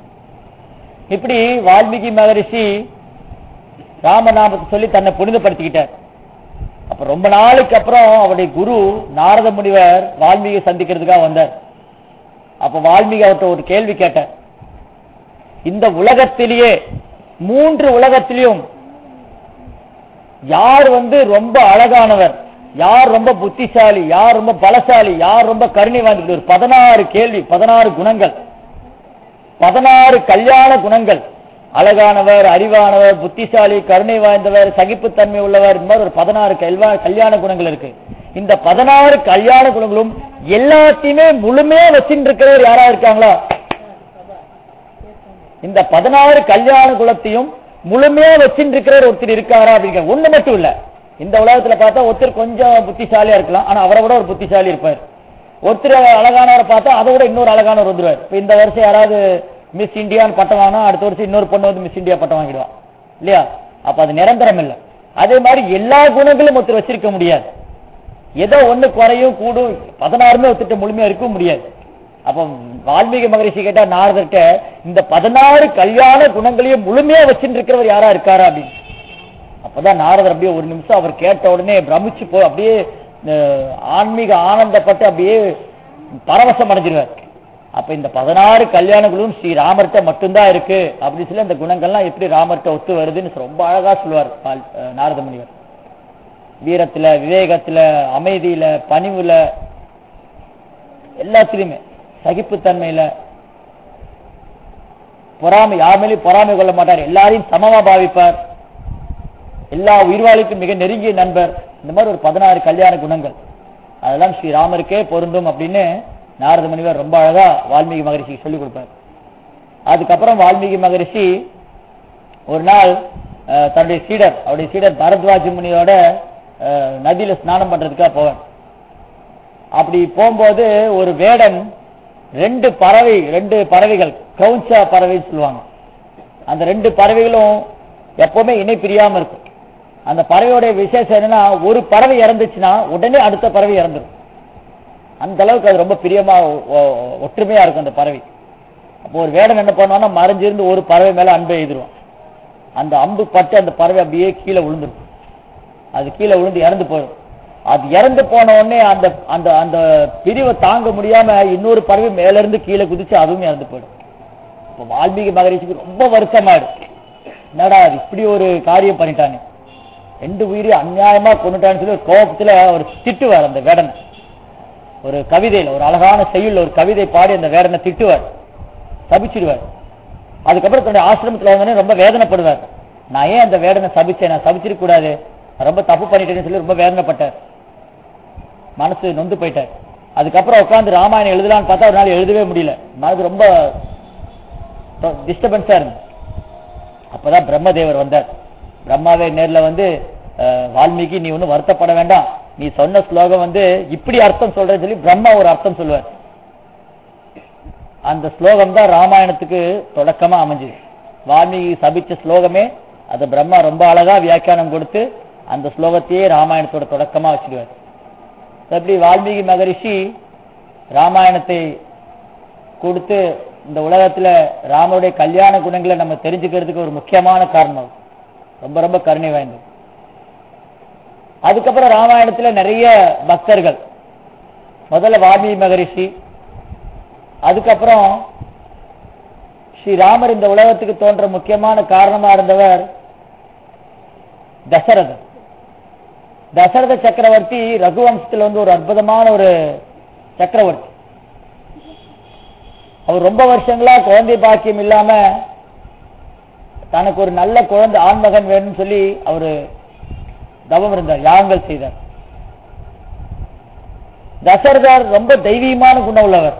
இப்படி வால்மீகி மகரிஷி ராமநாமத்தை சொல்லி தன்னை புனிதப்படுத்திக்கிட்டார் அப்ப ரொம்ப நாளுக்கு அப்புறம் அவருடைய குரு நாரத முனிவர் வால்மீகி சந்திக்கிறதுக்காக வந்தார் அப்ப வால்மீகி அவர்கிட்ட ஒரு கேள்வி கேட்டார் இந்த உலகத்திலேயே மூன்று உலகத்திலையும் யார் வந்து ரொம்ப அழகானவர் யார் ரொம்ப புத்திசாலி யார் ரொம்ப பலசாலி யார் ரொம்ப கருணை வாய்ந்தது ஒரு பதினாறு கேள்வி பதினாறு குணங்கள் பதினாறு கல்யாண குணங்கள் அழகானவர் அறிவானவர் புத்திசாலி கருணை வாய்ந்தவர் சகிப்புத்தன்மை உள்ளவர் இந்த மாதிரி ஒரு பதினாறு கல்வா- கல்யாண குணங்கள் இருக்கு இந்த பதினாறு கல்யாண குணங்களும் எல்லாத்தையுமே முழுமையா வச்சுட்டு இருக்கிறவர் யாரா இருக்காங்களா இந்த பதினாறு கல்யாண குலத்தையும் முழுமையா வச்சுட்டு இருக்கிறவர் ஒருத்தர் இருக்காரா அப்படிங்கிற ஒண்ணு மட்டும் இல்ல இந்த உலகத்துல பார்த்தா ஒருத்தர் கொஞ்சம் புத்திசாலியா இருக்கலாம் ஆனா அவரை விட ஒரு புத்திசாலி இருப்பார் ஒருத்தர் அழகானவரை பார்த்தா அதை விட இன்னொரு அழகானவர் வந்துருவார் இப்ப இந்த வருஷம் யாராவது மிஸ் இந்தியான்னு பட்டம் வாங்கினா அடுத்த வருஷம் இன்னொரு பொண்ணு வந்து மிஸ் இந்தியா பட்டம் வாங்கிடுவான் இல்லையா அப்ப அது நிரந்தரம் இல்ல அதே மாதிரி எல்லா குணங்களும் ஒருத்தர் வச்சிருக்க முடியாது ஏதோ ஒண்ணு குறையும் கூடும் பதினாறுமே ஒருத்திட்ட முழுமையா இருக்கவும் முடியாது அப்ப வால்மீகி மகரிஷி கேட்டா நாரதர்கிட்ட இந்த பதினாறு கல்யாண குணங்களையும் முழுமையா வச்சுட்டு இருக்கிறவர் யாரா இருக்காரா அப்படின்னு அப்பதான் நாரதர் அப்படியே ஒரு நிமிஷம் அவர் கேட்ட உடனே பிரமிச்சு போய் அப்படியே அஹ், ஆன்மீக ஆனந்தப்பட்டு அப்படியே பரவசம் அடைஞ்சிருவார் அப்ப இந்த பதினாறு கல்யாணங்களும் ஸ்ரீ ராமர்கிட்ட மட்டும்தான் இருக்கு அப்படின்னு சொல்லி அந்த குணங்கள்லாம் எப்படி ராமர்கிட்ட ஒத்து வருதுன்னு ரொம்ப அழகா சொல்லுவார் வால்- அஹ், நாரத முனிவர் வீரத்துல விவேகத்துல அமைதியில பணிவுல எல்லாத்துலயுமே சகிப்புத்தன்மையில பொறாமை யார் மேலேயும் பொறாமை கொள்ள மாட்டார் எல்லாரையும் சமமா பாவிப்பார் எல்லா உயிர்வாளிக்கும் மிக நெருங்கிய நண்பர் இந்த மாதிரி ஒரு பதினாறு கல்யாண குணங்கள் அதெல்லாம் ஸ்ரீராமருக்கே பொருந்தும் அப்படின்னு நாரத முனிவர் ரொம்ப அழகா வால்மீகி மகரிஷிக்கு சொல்லிக் கொடுப்பார் அதுக்கப்புறம் வால்மீகி மகரிஷி ஒரு நாள் அஹ், தன்னுடைய சீடர் அவருடைய சீடர் பரத்வாஜ முனியோட அஹ், நதியில ஸ்நானம் பண்றதுக்காக போவார் அப்படி போகும்போது ஒரு வேடன் ரெண்டு பறவை ரெண்டு பறவைகள் கவுன்சா பறவைன்னு சொல்லுவாங்க அந்த ரெண்டு பறவைகளும் எப்பவுமே இணை பிரியாம இருக்கும் அந்த பறவையோட விசேஷம் என்னன்னா ஒரு பறவை இறந்துச்சுன்னா உடனே அடுத்த பறவை இறந்துடும் அந்த அளவுக்கு அது ரொம்ப பிரியமா ஒ- ஒ- ஒற்றுமையா இருக்கும் அந்த பறவை அப்போ ஒரு வேடன் என்ன பண்ணுவான்னா மறைஞ்சிருந்து ஒரு பறவை மேல அன்பை எதிரும் அந்த அம்பு பட்டு அந்த பறவை அப்படியே கீழே விழுந்துரும் அது கீழே விழுந்து இறந்து போயிடும் அது இறந்து போன உடனே அந்த அந்த அந்த பிரிவை தாங்க முடியாம இன்னொரு பறவை மேல இருந்து கீழே குதிச்சு அதுவும் இறந்து போயிடும் இப்போ வால்மீகி மகரிஷிக்கு ரொம்ப வருத்தமாயிடும் என்னடா அது இப்படி ஒரு காரியம் பண்ணிட்டானே ரெண்டு உயிரையும் அநியாயமா கொண்டுட்டான்னு சொல்லி ஒரு கோபத்துல ஒரு திட்டுவார் அந்த வேடனை ஒரு கவிதையில ஒரு அழகான செய்யுள்ள ஒரு கவிதை பாடி அந்த வேடனை திட்டுவார் சபிச்சிடுவார் அதுக்கப்புறம் தன்னுடைய ஆசிரமத்துல வந்தோடனே ரொம்ப வேதனைப்படுவார் நான் ஏன் அந்த வேடனை சபிச்சேன் நான் சபிச்சிருக்க கூடாது நான் ரொம்ப தப்பு பண்ணிட்டேன்னு சொல்லி ரொம்ப வேதனைப்பட்டார் மனசு நொந்து போயிட்டார் அதுக்கப்புறம் உட்காந்து ராமாயணம் எழுதலாம்னு பார்த்தா ஒரு நாள் எழுதவே முடியல மனது ரொம்ப டிஸ்டர்பன்ஸா இருந்து அப்பதான் பிரம்மதேவர் வந்தார் பிரம்மாவே நேர்ல வந்து அஹ், வால்மீகி நீ ஒன்றும் வருத்தப்பட வேண்டாம் நீ சொன்ன ஸ்லோகம் வந்து இப்படி அர்த்தம் சொல்றேன்னு சொல்லி பிரம்மா ஒரு அர்த்தம் சொல்லுவார் அந்த ஸ்லோகம் தான் ராமாயணத்துக்கு தொடக்கமா அமைஞ்சது வால்மீகி சபிச்ச ஸ்லோகமே அதை பிரம்மா ரொம்ப அழகா வியாக்கியானம் கொடுத்து அந்த ஸ்லோகத்தையே ராமாயணத்தோட தொடக்கமா வச்சிடுவார் அப்படி வால்மீகி மகரிஷி ராமாயணத்தை கொடுத்து இந்த உலகத்துல ராமருடைய கல்யாண குணங்களை நம்ம தெரிஞ்சுக்கிறதுக்கு ஒரு முக்கியமான காரணம் ரொம்ப ரொம்ப கருணை வாய்ந்தது அதுக்கப்புறம் ராமாயணத்துல நிறைய பக்தர்கள் முதல்ல வால்மீகி மகரிஷி அதுக்கப்புறம் ஸ்ரீராமர் இந்த உலகத்துக்கு தோன்ற முக்கியமான காரணமா இருந்தவர் தசரதர் தசரத சக்கரவர்த்தி ரகுவம்சத்துல வந்து ஒரு அற்புதமான ஒரு சக்கரவர்த்தி அவர் ரொம்ப வருஷங்களா குழந்தை பாக்கியம் இல்லாம தனக்கு ஒரு நல்ல குழந்தை ஆண்மகன் வேணும்னு சொல்லி அவரு தவம் இருந்தார் யாகங்கள் செய்தார் தசரதர் ரொம்ப தெய்வீகமான குணம் உள்ளவர்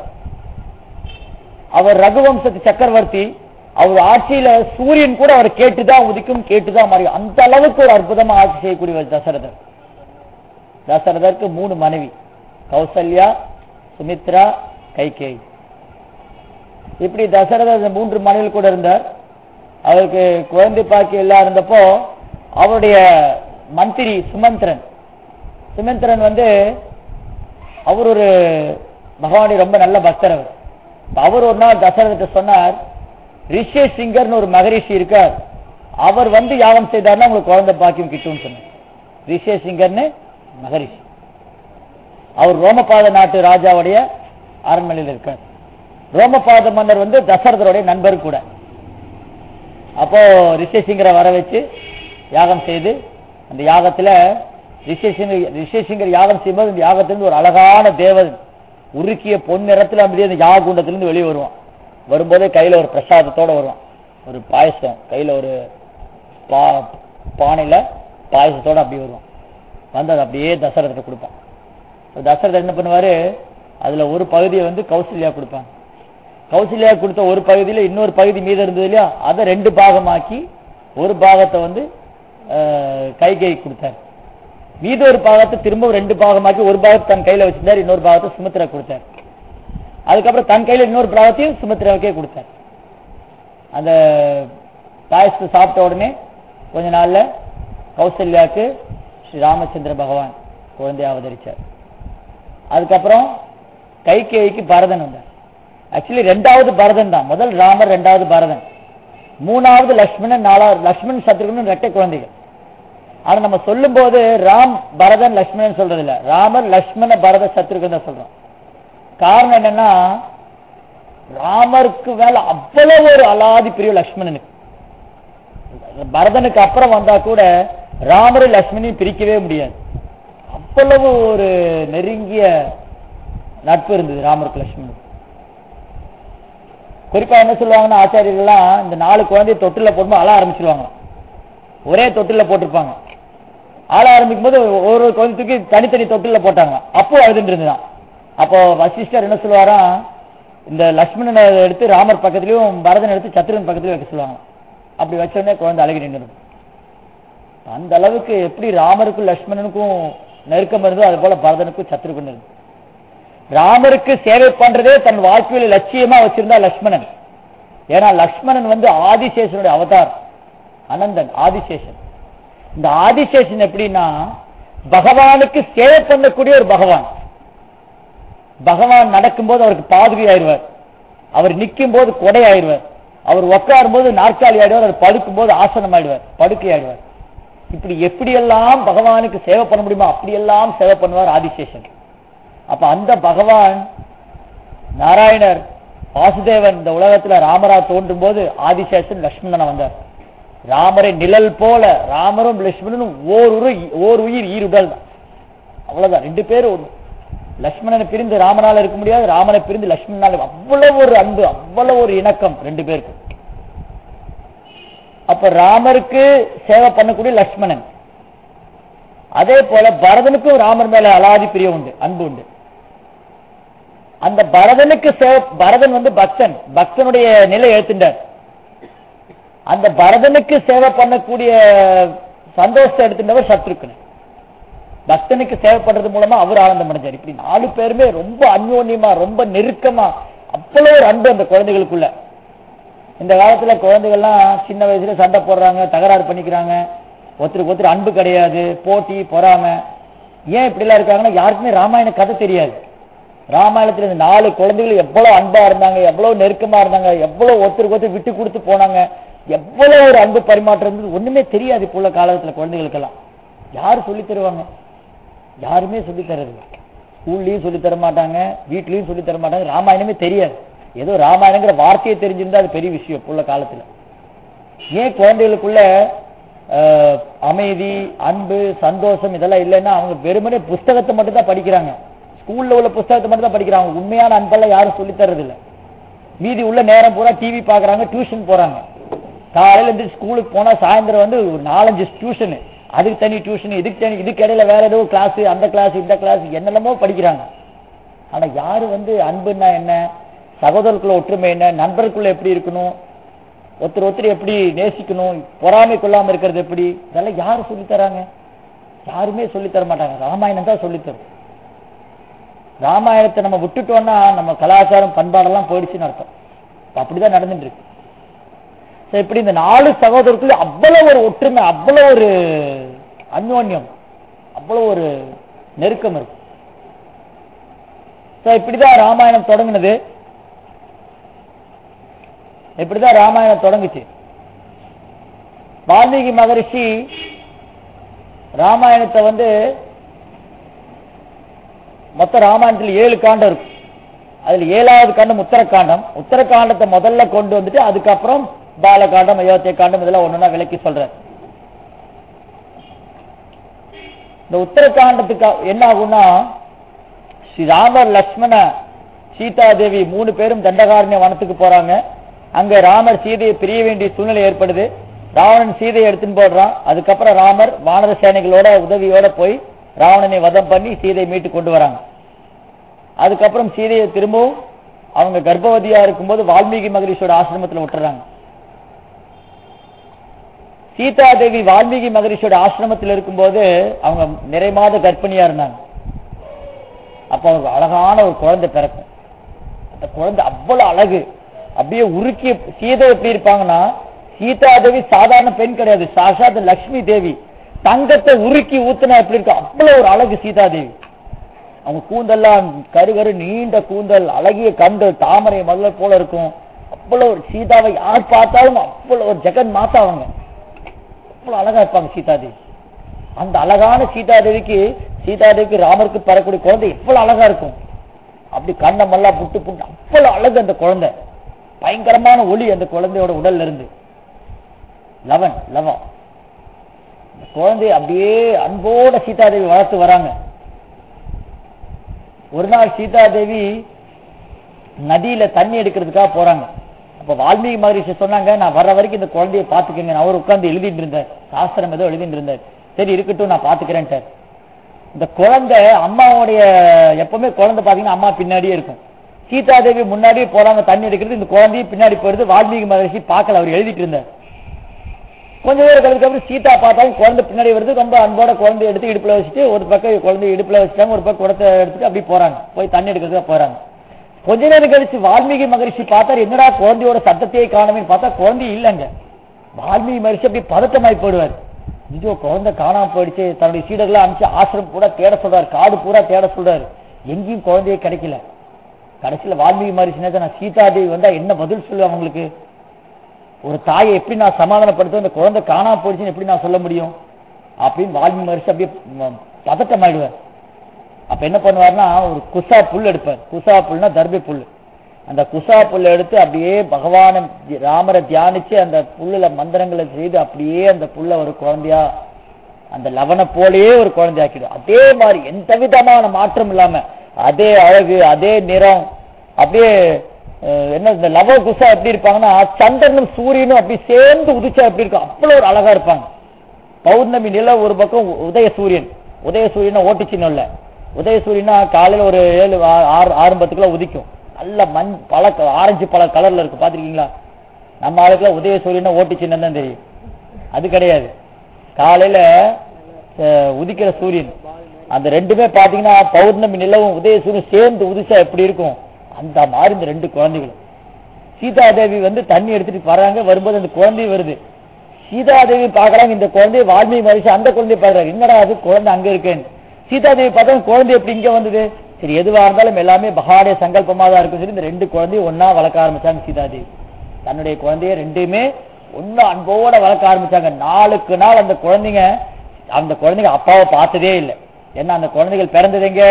அவர் ரகுவம்சத்து சக்கரவர்த்தி அவர் ஆட்சியில சூரியன் கூட அவர் கேட்டுதான் உதிக்கும் கேட்டுதான் மறையும் அந்த அளவுக்கு ஒரு அற்புதமா ஆட்சி செய்யக்கூடியவர் தசரதர் தசரதருக்கு மூணு மனைவி கௌசல்யா சுமித்ரா கைகேயி இப்படி தசரதர் இந்த மூன்று மனைவி கூட இருந்தார் அவருக்கு குழந்தை பாக்கி எல்லாம் இருந்தப்போ அவருடைய மந்திரி சுமந்திரன் சுமந்திரன் வந்து அவர் ஒரு பகவானுடைய ரொம்ப நல்ல பக்தர் அவர் இப்ப அவர் ஒரு நாள் தசரதத்தை சொன்னார் ரிஷே சிங்கர்னு ஒரு மகரிஷி இருக்கார் அவர் வந்து யாகம் செய்தார்னா உங்களுக்கு குழந்தை பாக்கியம் கிட்டும்னு சொன்னார் ரிஷே சிங்கர்னு மகரிஷி அவர் ரோமபாத நாட்டு ராஜாவுடைய அரண்மனையில் இருக்கார் ரோமபாத மன்னர் வந்து தசரதருடைய நண்பர் கூட அப்போ ரிஷேசிங்கரை வர வச்சு யாகம் செய்து அந்த யாகத்துல ரிஷேசிங்கர் ரிஷேசிங்கர் யாகம் செய்யும்போது இந்த யாகத்திலிருந்து ஒரு அழகான தேவன் உருக்கிய பொன் நிறத்துல அப்படியே அந்த யாக குண்டத்திலிருந்து வெளியே வருவான் வரும்போதே கையில ஒரு பிரசாதத்தோட வருவான் ஒரு பாயசம் கையில ஒரு பா பானையில பாயசத்தோட அப்படி வருவான் வந்து அதை அப்படியே தசரதத்தை கொடுப்பான் இப்ப தசரதர் என்ன பண்ணுவாரு அதுல ஒரு பகுதியை வந்து கௌசல்யா கொடுப்பாங்க கௌசல்யா கொடுத்த ஒரு பகுதியில இன்னொரு பகுதி மீதம் இருந்தது இல்லையா அதை ரெண்டு பாகமாக்கி ஒரு பாகத்தை வந்து கைகை கொடுத்தார் மீத ஒரு பாகத்தை திரும்ப ரெண்டு பாகமாக்கி ஒரு பாகத்தை தன் கையில வச்சிருந்தார் இன்னொரு பாகத்தை சுமித்ரா கொடுத்தார் அதுக்கப்புறம் தன் கையில இன்னொரு பாகத்தையும் சுமித்ராவுக்கே கொடுத்தார் அந்த பாயசத்தை சாப்பிட்ட உடனே கொஞ்ச நாள்ல கௌசல்யாவுக்கு ஸ்ரீ ராமச்சந்திர பகவான் குழந்தைய அவதரிச்சார் அதுக்கப்புறம் கைகேயிக்கு பரதன் வந்தார் ஆக்சுவலி ரெண்டாவது பரதன் தான் முதல் ராமர் ரெண்டாவது பரதன் மூணாவது லக்ஷ்மணன் நாலாவது லக்ஷ்மணன் சத்ருகன் ரெட்டை குழந்தைகள் ஆனா நம்ம சொல்லும் போது ராம் பரதன் லக்ஷ்மணன் சொல்றது இல்ல ராமர் லக்ஷ்மண பரத சத்ருகன் தான் சொல்றோம் காரணம் என்னன்னா ராமருக்கு மேல அவ்வளவு ஒரு அலாதி பிரிவு லக்ஷ்மணனுக்கு பரதனுக்கு அப்புறம் வந்தா கூட ராமரும் லக்ஷ்மணையும் பிரிக்கவே முடியாது அவ்வளவு ஒரு நெருங்கிய நட்பு இருந்தது ராமருக்கு லட்சுமணனுக்கு குறிப்பா என்ன சொல்லுவாங்கன்னா ஆச்சாரியர்கள்லாம் இந்த நாலு குழந்தைய தொட்டில போடும்போது அழ ஆரம்பிச்சிருவாங்க ஒரே தொட்டில போட்டிருப்பாங்க ஆள ஆரம்பிக்கும் போது ஒரு குழந்தை தூக்கி தனித்தனி தொட்டில போட்டாங்க அப்போ அழுதுட்டு இருந்துதான் அப்போ வசிஷ்டர் என்ன சொல்லுவாராம் இந்த லக்ஷ்மணனை எடுத்து ராமர் பக்கத்துலயும் பரதன் எடுத்து சத்ருகன் பக்கத்துலயும் வைக்க சொல்லுவாங்க அப்படி வச்ச உடனே குழந்தை அழுகி நின்றுடும் அந்த அளவுக்கு எப்படி ராமருக்கும் லக்ஷ்மணனுக்கும் நெருக்கம் இருந்தோ அது போல பரதனுக்கும் சத்ருகன் இருந்து ராமருக்கு சேவை பண்றதே தன் வாழ்க்கையில லட்சியமா வச்சிருந்தா லக்ஷ்மணன் ஏன்னா லக்ஷ்மணன் வந்து ஆதிசேஷனுடைய அவதார் அனந்தன் ஆதிசேஷன் இந்த ஆதிசேஷன் எப்படின்னா பகவானுக்கு சேவை பண்ணக்கூடிய ஒரு பகவான் பகவான் நடக்கும்போது அவருக்கு பாதுகை ஆயிடுவார் அவர் நிற்கும் போது கொடை ஆயிடுவார் அவர் உட்காரும் போது நாற்காலி ஆயிடுவார் அவர் படுக்கும் போது ஆசனம் ஆயிடுவார் படுக்கை ஆயிடுவார் இப்படி எப்படியெல்லாம் பகவானுக்கு சேவை பண்ண முடியுமோ அப்படியெல்லாம் சேவை பண்ணுவார் ஆதிசேஷன் அப்ப அந்த பகவான் நாராயணர் வாசுதேவன் இந்த உலகத்துல ராமரா தோன்றும் போது ஆதிசேஷன் லக்ஷ்மணனா வந்தார் ராமரை நிழல் போல ராமரும் லட்சுமணனும் ஓர் உரு ஓர் உயிர் ஈருடல் தான் அவ்வளவுதான் ரெண்டு பேரும் ஒண்ணு லக்ஷ்மணனை பிரிந்து ராமனால இருக்க முடியாது ராமனை பிரிந்து லக்ஷ்மணனால அவ்வளவு ஒரு அன்பு அவ்வளவு ஒரு இணக்கம் ரெண்டு பேருக்கும் அப்ப ராமருக்கு சேவை பண்ணக்கூடிய லக்ஷ்மணன் அதே போல பரதனுக்கும் ராமர் மேல அலாதி பிரியம் உண்டு அன்பு உண்டு அந்த பரதனுக்கு சேவை பரதன் வந்து பக்தன் பக்தனுடைய நிலை எழுத்துட்டார் அந்த பரதனுக்கு சேவை பண்ணக்கூடிய சந்தோஷத்தை எடுத்துட்டவர் சத்ருக்கன் பக்தனுக்கு சேவை பண்றது மூலமா அவர் ஆனந்தம் அடைஞ்சார் இப்படி நாலு பேருமே ரொம்ப அந்யோன்யமா ரொம்ப நெருக்கமா அவ்வளவு ஒரு அன்பு அந்த குழந்தைகளுக்குள்ள இந்த காலத்துல குழந்தைகள்லாம் சின்ன வயசுல சண்டை போடுறாங்க தகராறு பண்ணிக்கிறாங்க ஒருத்தருக்கு ஒருத்தர் அன்பு கிடையாது போட்டி பொறாம ஏன் இப்படி எல்லாம் இருக்காங்கன்னா யாருக்குமே ராமாயண கதை தெரியாது ராமாயணத்துல இந்த நாலு குழந்தைகள் எவ்வளவு அன்பா இருந்தாங்க எவ்வளவு நெருக்கமா இருந்தாங்க எவ்வளவு ஒருத்தருக்கு ஒருத்தர் விட்டு கொடுத்து போனாங்க எவ்வளவு ஒரு அன்பு பரிமாற்றம் இருந்தது ஒண்ணுமே தெரியாது இப்போ உள்ள காலத்துல குழந்தைகளுக்கெல்லாம் யார் சொல்லி தருவாங்க யாருமே சொல்லி தரது ஸ்கூல்லயும் சொல்லி தர மாட்டாங்க வீட்லயும் சொல்லி தர மாட்டாங்க ராமாயணமே தெரியாது ஏதோ ராமாயணங்கிற வார்த்தையை தெரிஞ்சிருந்தா அது பெரிய விஷயம் இப்போ உள்ள காலத்துல ஏன் குழந்தைகளுக்குள்ள ஆஹ், அமைதி அன்பு சந்தோஷம் இதெல்லாம் இல்லைன்னா அவங்க வெறுமனே புஸ்தகத்தை மட்டும் தான் படிக்கிறாங்க ஸ்கூல்ல உள்ள புஸ்தகத்தை மட்டும் தான் படிக்கிறாங்க உண்மையான அன்பெல்லாம் யாரும் சொல்லி தர்றது இல்ல மீதி உள்ள நேரம் பூரா டிவி பாக்குறாங்க டியூஷன் போறாங்க காலையில இருந்து ஸ்கூலுக்கு போனா சாயந்தரம் வந்து ஒரு நாலஞ்சு டியூஷன் அதுக்கு தனி டியூஷன் இதுக்கு தனி இதுக்கு இடையில வேற ஏதோ கிளாஸ் அந்த கிளாஸ் இந்த கிளாஸ் என்னென்னமோ படிக்கிறாங்க ஆனா யாரு வந்து அன்புன்னா என்ன சகோதரருக்குள்ள ஒற்றுமை என்ன நண்பருக்குள்ள எப்படி இருக்கணும் ஒருத்தர் ஒருத்தர் எப்படி நேசிக்கணும் பொறாமை கொள்ளாம இருக்கிறது எப்படி இதெல்லாம் யாரு சொல்லித் தராங்க யாருமே சொல்லித் தர மாட்டாங்க ராமாயணம் தான் சொல்லித் தரும் ராமாயணத்தை நம்ம விட்டுட்டோம்னா நம்ம கலாச்சாரம் பண்பாடெல்லாம் போயிடுச்சுன்னு அர்த்தம் இப்ப அப்படிதான் நடந்துட்டு இருக்கு So, இப்படி இந்த நாலு சகோதரருக்குள்ள அவ்வளவு ஒரு ஒற்றுமை அவ்வளவு ஒரு அந்யோன்யம் அவ்வளவு ஒரு நெருக்கம் இருக்கு So, இப்படிதான் ராமாயணம் தொடங்குனது இப்படிதான் ராமாயணம் தொடங்குச்சு வால்மீகி மகரிஷி ராமாயணத்தை வந்து மொத்த ராமாயணத்துல ஏழு காண்டம் இருக்கு அதுல ஏழாவது காண்டம் உத்தரகாண்டம் உத்தரகாண்டத்தை முதல்ல கொண்டு வந்துட்டு அதுக்கப்புறம் பாலகாண்டம் அயோத்திய காண்டம் இதெல்லாம் ஒண்ணுன்னா விளக்கி சொல்றார் இந்த உத்தரகாண்டத்துக்கு என்ன ஆகும்னா ஸ்ரீ ராமர் லக்ஷ்மண சீதா தேவி மூணு பேரும் தண்டகாரண்ய வனத்துக்கு போறாங்க அங்க ராமர் சீதையை பிரிய வேண்டிய சூழ்நிலை ஏற்படுது ராவணன் சீதையை எடுத்துன்னு போடுறான் அதுக்கப்புறம் ராமர் வானர சேனைகளோட உதவியோட போய் ராவணனை வதம் பண்ணி சீதையை மீட்டு கொண்டு வராங்க அதுக்கப்புறம் சீதையை திரும்பவும் அவங்க கர்ப்பவதியா இருக்கும்போது வால்மீகி மகரிஷியோட ஆசிரமத்துல விட்டுறாங்க சீதா தேவி வால்மீகி மகரிஷியோட ஆசிரமத்தில் இருக்கும்போது அவங்க நிறை மாத கர்ப்பிணியா இருந்தாங்க அப்ப அவங்களுக்கு அழகான ஒரு குழந்தை பிறக்கும் அந்த குழந்தை அவ்வளவு அழகு அப்படியே உருக்கி சீதை எப்படி இருப்பாங்கன்னா சீதா தேவி சாதாரண பெண் கிடையாது சாஷாத் லக்ஷ்மி தேவி தங்கத்தை உருக்கி ஊத்துனா எப்படி இருக்கும் அவ்வளவு ஒரு அழகு சீதா தேவி அவங்க கூந்தெல்லாம் கரு கரு நீண்ட கூந்தல் அழகிய கண்கள் தாமரை மலர் போல இருக்கும் அவ்வளவு ஒரு சீதாவை யார் பார்த்தாலும் அவ்வளவு ஒரு ஜெகன் மாத்தா அவங்க அவ்வளவு அழகா இருப்பாங்க சீதாதேவி அந்த அழகான சீதாதேவிக்கு சீதாதேவிக்கு ராமருக்கு பெறக்கூடிய குழந்தை எவ்வளவு அழகா இருக்கும் அப்படி கண்ணமெல்லாம் புட்டு புட்டு அவ்வளவு அழகு அந்த குழந்தை பயங்கரமான ஒளி அந்த குழந்தையோட உடல்ல இருந்து லவன் லவம் அந்த குழந்தைய அப்படியே அன்போட சீதாதேவி வளர்த்து வராங்க ஒரு நாள் சீதாதேவி நதியில தண்ணி எடுக்கிறதுக்காக போறாங்க அப்ப வால்மீகி மகரிஷி சொன்னாங்க நான் வர்ற வரைக்கும் இந்த குழந்தையை பாத்துக்கங்க அவர் உட்கார்ந்து எழுதிட்டு இருந்தார் சாஸ்திரம் ஏதோ எழுதிட்டு இருந்தார் சரி இருக்கட்டும் நான் பாத்துக்கிறேன்ட்டார் இந்த குழந்தை அம்மாவுடைய எப்பவுமே குழந்தை பாத்தீங்கன்னா அம்மா பின்னாடியே இருக்கும் சீதாதேவி முன்னாடியே போறாங்க தண்ணி எடுக்கிறது இந்த குழந்தையும் பின்னாடி போயிடுது வால்மீகி மகரிஷி பார்க்கல அவர் எழுதிட்டு இருந்தார் கொஞ்ச நேரம் கழிச்சு அப்புறம் சீதா பார்த்தாலும் குழந்தை பின்னாடி வருது ரொம்ப அன்போட குழந்தை எடுத்து இடுப்புல வச்சுட்டு ஒரு பக்கம் குழந்தை இடுப்புல வச்சுட்டாங்க ஒரு பக்கம் குடத்தை எடுத்துட்டு அப்படியே போறாங்க போய் தண்ணி எடுக்கிறதுக்கு போறாங்க கொஞ்ச நேரம் கழிச்சு வால்மீகி மகரிஷி பார்த்தார் என்னடா குழந்தையோட சத்தத்தையே காணுமே பார்த்தா குழந்தை இல்லைங்க வால்மீகி மகரிஷி அப்படியே பதட்டமாய் போயிடுவார் ஐயோ குழந்தை காணாம போயிடுச்சு தன்னுடைய சீடர்களை அனுப்பிச்சு ஆசிரம் பூரா தேட சொல்றாரு காடு பூரா தேட சொல்றாரு எங்கேயும் குழந்தையே கிடைக்கல கடைசியில வால்மீகி மகரிஷி நான் சீதாதேவி வந்தா என்ன பதில் சொல்லுவேன் அவங்களுக்கு ஒரு தாயை எப்படி நான் சமாதானப்படுத்த இந்த குழந்தை காணாம போயிடுச்சுன்னு எப்படி நான் சொல்ல முடியும் அப்படின்னு வால்மீகி மகரிஷி அப்படியே ம், பதட்டமாயிடுவார் அப்ப என்ன பண்ணுவார்னா ஒரு குசா புல் எடுப்பார் குசா புல்னா தர்பை புல் அந்த குசா புல்லை எடுத்து அப்படியே பகவான ராமரை தியானிச்சு அந்த புல்லுல மந்திரங்களை செய்து அப்படியே அந்த புல்ல ஒரு குழந்தையா அந்த லவனை போலயே ஒரு குழந்தையாக்கிடும் அதே மாதிரி எந்த விதமான மாற்றம் இல்லாம அதே அழகு அதே நிறம் அப்படியே அஹ், என்ன இந்த லவ குசா எப்படி இருப்பாங்கன்னா சந்திரனும் சூரியனும் அப்படி சேர்ந்து உதிச்சா எப்படி இருக்கும் அவ்வளவு ஒரு அழகா இருப்பாங்க பௌர்ணமி நில ஒரு பக்கம் உ- உதய சூரியன் உதய சூரியனை ஓட்டிச்சின்னு இல்ல உதய சூரியனா காலையில ஒரு ஏழு ஆ- ஆறு ஆறு பத்துக்குள்ள உதிக்கும் நல்ல மண் பழ ஆரஞ்சு பழ கலர்ல இருக்கும் பாத்திருக்கீங்களா நம்ம ஆளுக்குலாம் உதய சூரியனை ஓட்டிச்சின்னு தான் தெரியும் அது கிடையாது காலையில அஹ், உதிக்கிற சூரியன் அந்த ரெண்டுமே பாத்தீங்கன்னா பௌர்ணமி நிலவும் உதய சூரியன் சேர்ந்து உதிச்சா எப்படி இருக்கும் அந்த மாதிரி இந்த ரெண்டு குழந்தைகளும் சீதாதேவி வந்து தண்ணி எடுத்துட்டு வராங்க வரும்போது அந்த குழந்தை வருது சீதாதேவி பார்க்கறாங்க இந்த குழந்தைய வால்மீகி மகிழ்ச்சி அந்த குழந்தைய பார்க்கறாங்க என்னடா அது குழந்தை அங்க இருக்கேன்னு சீதாதேவி பார்த்தா குழந்தை எப்படி இங்க வந்தது சரி எதுவா இருந்தாலும் எல்லாமே பகாடைய சங்கல்பமா தான் இருக்கும் சொல்லி இந்த ரெண்டு குழந்தையும் ஒண்ணா வளர்க்க ஆரம்பிச்சாங்க சீதாதேவி தன்னுடைய குழந்தைய ரெண்டுமே ஒன்னும் அன்போட வளர்க்க ஆரம்பிச்சாங்க நாளுக்கு நாள் அந்த குழந்தைங்க அந்த குழந்தைங்க அப்பாவை பார்த்ததே இல்லை ஏன்னா அந்த குழந்தைகள் பிறந்தது எங்க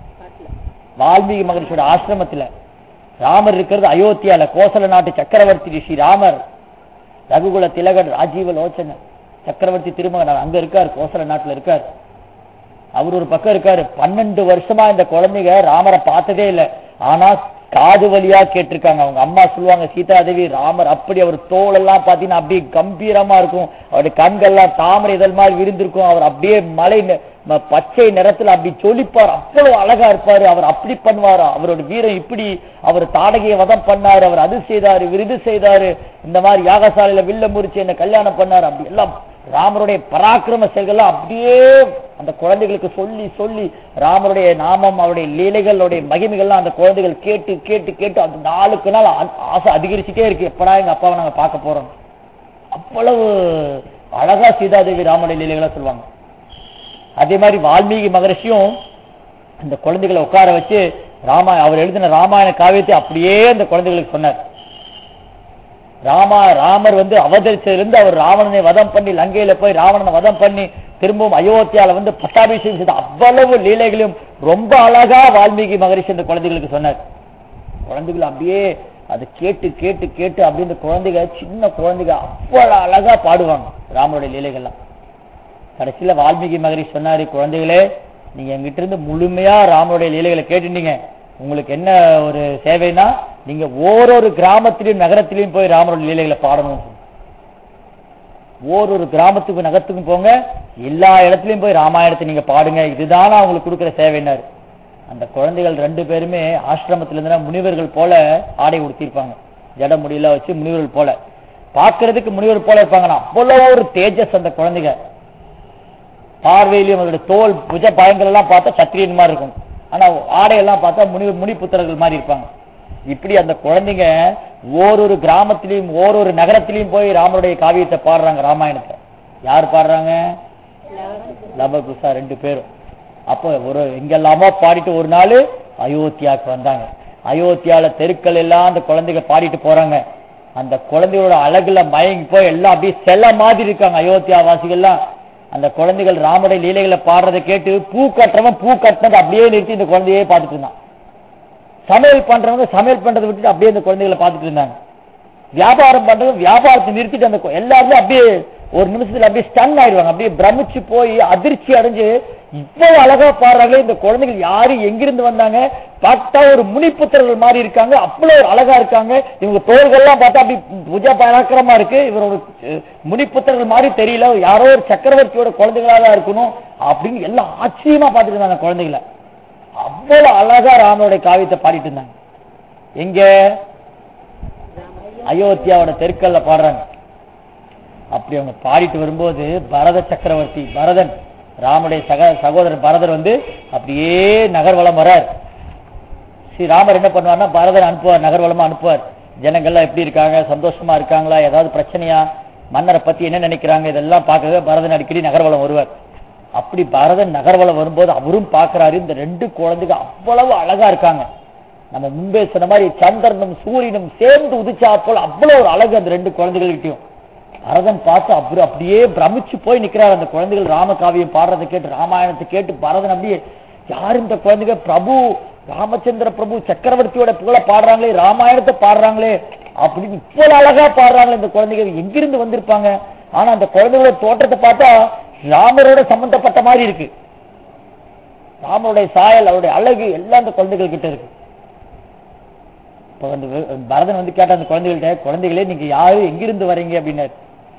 வால்மீகி மகரிஷியோட ஆசிரமத்துல ராமர் இருக்கிறது அயோத்தியால கோசல நாட்டு சக்கரவர்த்தி ஸ்ரீ ராமர் ரகுகுல திலகர் ராஜீவ லோச்சன சக்கரவர்த்தி திருமகன் அங்க இருக்கார் கோசல நாட்டுல இருக்கார் அவர் ஒரு பக்கம் இருக்காரு பன்னெண்டு வருஷமா இந்த குழந்தைங்க ராமரை பார்த்ததே இல்லை ஆனா காது வழியா கேட்டிருக்காங்க அவங்க அம்மா சொல்லுவாங்க சீதாதேவி ராமர் அப்படி அவர் தோலெல்லாம் பாத்தீங்கன்னா அப்படியே கம்பீரமா இருக்கும் அவருடைய கண்கள்லாம் தாமரை இதழ் மாதிரி விரிந்திருக்கும் அவர் அப்படியே மலை நி- ம- பச்சை நிறத்துல அப்படி சொலிப்பார் அவ்வளவு அழகா இருப்பாரு அவர் அப்படி பண்ணுவாரு அவரோட வீரம் இப்படி அவர் தாடகையை வதம் பண்ணாரு அவர் அது செய்தாரு விருது செய்தாரு இந்த மாதிரி யாகசாலையில வில்ல முறிச்சு என்ன கல்யாணம் பண்ணாரு அப்படி எல்லாம் ராமருடைய பராக்கிரம செயல்கள்லாம் அப்படியே அந்த குழந்தைகளுக்கு சொல்லி சொல்லி ராமருடைய நாமம் அவருடைய லீலைகளுடைய மகிமைகள்லாம் அந்த குழந்தைகள் கேட்டு கேட்டு கேட்டு அந்த நாளுக்கு நாள் ஆ- ஆசை அதிகரிச்சுட்டே இருக்கு எப்படா எங்க அப்பாவை நாங்க பார்க்க போறோம் அவ்வளவு அழகா சீதாதேவி ராமருடைய லீலைகளை சொல்லுவாங்க அதே மாதிரி வால்மீகி மகரிஷியும் அந்த குழந்தைகளை உட்கார வச்சு ராமா அவர் எழுதின ராமாயண காவியத்தை அப்படியே அந்த குழந்தைகளுக்கு சொன்னார் ராமா ராமர் வந்து அவதரிச்சதிலிருந்து அவர் ராவணனை வதம் பண்ணி லங்கையில போய் ராவணனை வதம் பண்ணி திரும்பவும் அயோத்தியால வந்து பட்டாபிஷேகம் செய்த அவ்வளவு லீலைகளையும் ரொம்ப அழகா வால்மீகி மகரிஷி அந்த குழந்தைகளுக்கு சொன்னார் குழந்தைகள் அப்படியே அதை கேட்டு கேட்டு கேட்டு அப்படியே இந்த குழந்தைங்க சின்ன குழந்தைங்க அவ்வளவு அழகா பாடுவாங்க ராமருடைய லீலைகள்லாம் கடைசியில வால்மீகி மகரிஷி சொன்னாரு குழந்தைகளே நீங்க எங்கிட்ட இருந்து முழுமையா ராமருடைய லீலைகளை கேட்டுட்டீங்க உங்களுக்கு என்ன ஒரு சேவைனா நீங்க ஓரொரு கிராமத்திலையும் நகரத்திலையும் போய் ராமருடைய லீலைகளை பாடணும் ஓரொரு கிராமத்துக்கும் நகரத்துக்கும் போங்க எல்லா இடத்துலயும் போய் ராமாயணத்தை நீங்க பாடுங்க இதுதான் நான் உங்களுக்கு கொடுக்குற சேவைனாரு அந்த குழந்தைகள் ரெண்டு பேருமே ஆசிரமத்துல இருந்தா முனிவர்கள் போல ஆடை உடுத்திருப்பாங்க ஜட முடியெல்லாம் வச்சு முனிவர்கள் போல பார்க்கிறதுக்கு முனிவர் போல இருப்பாங்கன்னா அவ்வளவு ஒரு தேஜஸ் அந்த குழந்தைங்க பார்வையிலையும் அவருடைய தோல் புஜ பயங்கள் எல்லாம் பார்த்தா சத்திரியன் மாதிரி இருக்கும் ஆனா ஆடையெல்லாம் பார்த்தா முனி முனி புத்திரர்கள் மாதிரி இருப்பாங்க இப்படி அந்த குழந்தைங்க ஓரொரு கிராமத்திலையும் ஓரொரு நகரத்திலையும் போய் ராமருடைய காவியத்தை பாடுறாங்க ராமாயணத்தை யார் பாடுறாங்க லபகுசா ரெண்டு பேரும் அப்போ ஒரு எங்கெல்லாமோ பாடிட்டு ஒரு நாள் அயோத்தியாவுக்கு வந்தாங்க அயோத்தியால தெருக்கள் எல்லாம் அந்த குழந்தைங்க பாடிட்டு போறாங்க அந்த குழந்தையோட அழகுல மயங்கி போய் எல்லாம் அப்படியே செல்ல மாதிரி இருக்காங்க அயோத்தியா வாசிகள்லாம் அந்த குழந்தைகள் ராமருடைய லீலைகளை பாடுறதை கேட்டு பூ கட்டுறவன் பூ கட்டினதை அப்படியே நிறுத்தி இந்த குழந்தையே பார்த்துட்டு இருந்தான் சமையல் பண்றவங்க சமையல் பண்றதை விட்டுட்டு அப்படியே இந்த குழந்தைகளை பார்த்துட்டு இருந்தாங்க வியாபாரம் பண்றவங்க வியாபாரத்தை நிறுத்திட்டு அந்த கு- எல்லாருமே அப்படியே ஒரு நிமிஷத்துல அப்படியே ஸ்டன் ஆயிடுவாங்க அப்படியே பிரமிச்சு போய் அதிர்ச்சி அடைஞ்சு இவ்வளவு அழகா பாடுறாங்களே இந்த குழந்தைகள் யாரு எங்கிருந்து வந்தாங்க பார்த்தா ஒரு முனிப்புத்திரர்கள் மாதிரி இருக்காங்க அவ்வளவு ஒரு அழகா இருக்காங்க இவங்க தோள்கள்லாம் பார்த்தா அப்படி புஜ பராக்கிரமா இருக்கு இவர் ஒரு அஹ், முனிப்புத்திரர்கள் மாதிரி தெரியல யாரோ ஒரு சக்கரவர்த்தியோட குழந்தைகளா தான் இருக்கணும் அப்படின்னு எல்லாம் ஆச்சரியமா பார்த்துட்டு இருந்தாங்க குழந்தைகளை அவ்வளவு அழகா ராமனுடைய காவியத்தை பாடிட்டு இருந்தாங்க எங்க அயோத்தியாவோட தெருக்கல்ல பாடுறாங்க அப்படி அவங்க பாடிட்டு வரும்போது பரத சக்கரவர்த்தி பரதன் ராமுடைய சக சகோதரர் பரதர் வந்து அப்படியே நகர்வலம் வரார் ஸ்ரீ ராமர் என்ன பண்ணுவார்னா பரதன் அனுப்புவார் நகர்வலமா அனுப்புவார் ஜனங்கள்லாம் எப்படி இருக்காங்க சந்தோஷமா இருக்காங்களா ஏதாவது பிரச்சனையா மன்னரை பத்தி என்ன நினைக்கிறாங்க இதெல்லாம் பார்க்கவே பரதன் அடிக்கடி நகர்வலம் வருவார் அப்படி பரதன் நகர்வலம் வரும்போது அவரும் பார்க்கறாரு இந்த ரெண்டு குழந்தைங்க அவ்வளவு அழகா இருக்காங்க நம்ம முன்பே சொன்ன மாதிரி சந்திரனும் சூரியனும் சேர்ந்து உதிச்சா போல அவ்வளவு ஒரு அழகு அந்த ரெண்டு குழந்தைகள்கிட்டயும் பரதன் பார்த்து அப்புறம் அப்படியே பிரமிச்சு போய் நிக்கிறார் அந்த குழந்தைகள் ராமகாவியம் பாடுறதை கேட்டு ராமாயணத்தை கேட்டு பரதன் அப்படியே யார் இந்த குழந்தைங்க பிரபு ராமச்சந்திர பிரபு சக்கரவர்த்தியோட புகழ பாடுறாங்களே ராமாயணத்தை பாடுறாங்களே அப்படின்னு இவ்வளவு அழகா பாடுறாங்களே இந்த குழந்தைகள் எங்கிருந்து வந்திருப்பாங்க ஆனா அந்த குழந்தைகளோட தோற்றத்தை பார்த்தா ராமரோட சம்பந்தப்பட்ட மாதிரி இருக்கு ராமருடைய சாயல் அவருடைய அழகு எல்லாம் அந்த குழந்தைகள் கிட்ட இருக்கு இப்ப வந்து வி- பரதன் வந்து கேட்ட அந்த குழந்தைகள்ட்ட குழந்தைகளே நீங்க யாரு எங்கிருந்து வரீங்க அப்படின்னாரு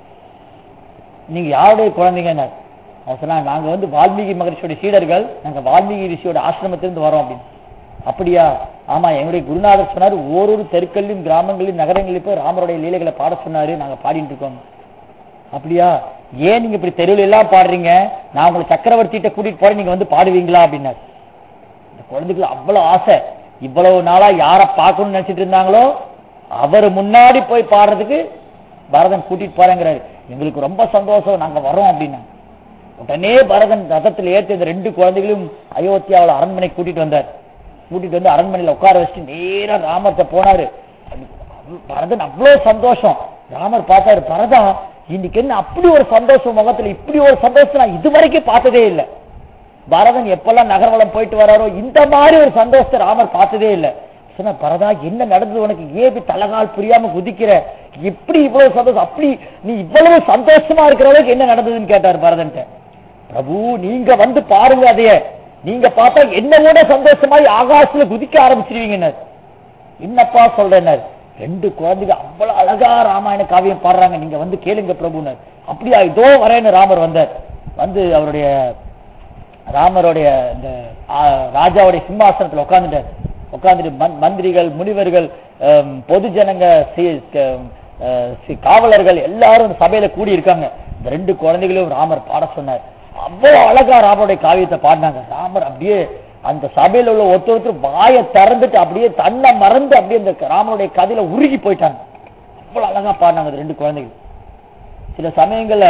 நீங்க யாருடைய குழந்தைங்கன்னார் அவன் சொன்னாங்க நாங்க வந்து வால்மீகி மகரிஷியோட சீடர்கள் நாங்க வால்மீகி ரிஷியோட ஆசிரமத்திலிருந்து வரோம் அப்படின்னு அப்படியா ஆமா எங்களுடைய குருநாதர் சொன்னாரு ஓரொரு தெருக்கள்லையும் கிராமங்களிலும் நகரங்களிலும் போய் ராமருடைய லீலைகளை பாட சொன்னாரு நாங்க பாடிட்டு இருக்கோம் அப்படியா ஏன் நீங்க இப்படி தெருவில் எல்லாம் பாடுறீங்க நான் உங்களை சக்கரவர்த்திகிட்ட கூட்டிட்டு போறேன் நீங்க வந்து பாடுவீங்களா அப்படின்னாரு இந்த குழந்தைக்கு அவ்வளவு ஆசை இவ்வளவு நாளா யார பார்க்கணும்னு நினைச்சிட்டு இருந்தாங்களோ அவர் முன்னாடி போய் பாடுறதுக்கு பரதன் கூட்டிட்டு போறேங்கிறாரு எங்களுக்கு ரொம்ப சந்தோஷம் நாங்க வரோம் அப்படின்னா உடனே பரதன் ரதத்தில் ஏற்றி இந்த ரெண்டு குழந்தைகளையும் அயோத்தியாவுல அரண்மனை கூட்டிட்டு வந்தார் கூட்டிட்டு வந்து அரண்மனையில உட்கார வச்சுட்டு நேரா ராமர்கிட்ட போனாரு பரதன் அவ்வளவு சந்தோஷம் ராமர் பார்த்தாரு பரதா இன்னைக்கு என்ன அப்படி ஒரு சந்தோஷம் முகத்துல இப்படி ஒரு சந்தோஷம் நான் இதுவரைக்கும் பார்த்ததே இல்லை பரதன் எப்பெல்லாம் நகர்வலம் போயிட்டு வராரோ இந்த மாதிரி ஒரு சந்தோஷத்தை ராமர் பார்த்ததே இல்லை சொன்ன பரதா என்ன நடந்தது உனக்கு ஏபி தலகால் புரியாம குதிக்கிற எப்படி இவ்வளவு சந்தோஷம் அப்படி நீ இவ்வளவு சந்தோஷமா இருக்கிற அளவுக்கு என்ன நடந்ததுன்னு கேட்டார் பரதன்ட்ட பிரபு நீங்க வந்து பாருங்க அதைய நீங்க பார்த்தா என்ன விட சந்தோஷமாய் ஆகாசத்துல குதிக்க ஆரம்பிச்சிருவீங்கன்னார் என்னப்பா சொல்றேன்னார் ரெண்டு குழந்தைங்க அவ்வளவு அழகா ராமாயண காவியம் பாடுறாங்க நீங்க வந்து கேளுங்க பிரபுனர் அப்படியா இதோ வரேன்னு ராமர் வந்தார் வந்து அவருடைய ராமருடைய இந்த ஆ, ராஜாவுடைய சிம்மாசனத்துல உட்கார்ந்துட்டார் உட்கார்ந்துட்டு மந்- மந்திரிகள் முனிவர்கள் அம், பொது ஜனங்க சி- க- அஹ், சி- காவலர்கள் எல்லாரும் இந்த சபையில கூடி இருக்காங்க இந்த ரெண்டு குழந்தைகளையும் ராமர் பாட சொன்னார் அவ்வளவு அழகா ராமருடைய காவியத்தை பாடினாங்க ராமர் அப்படியே அந்த சபையில உள்ள ஒருத்தர் ஒருத்தர் வாயை திறந்துட்டு அப்படியே தன்னை மறந்து அப்படியே அந்த ராமருடைய கதையில உருகி போயிட்டாங்க அவ்வளவு அழகா பாடினாங்க இந்த ரெண்டு குழந்தைகள் சில சமயங்கள்ல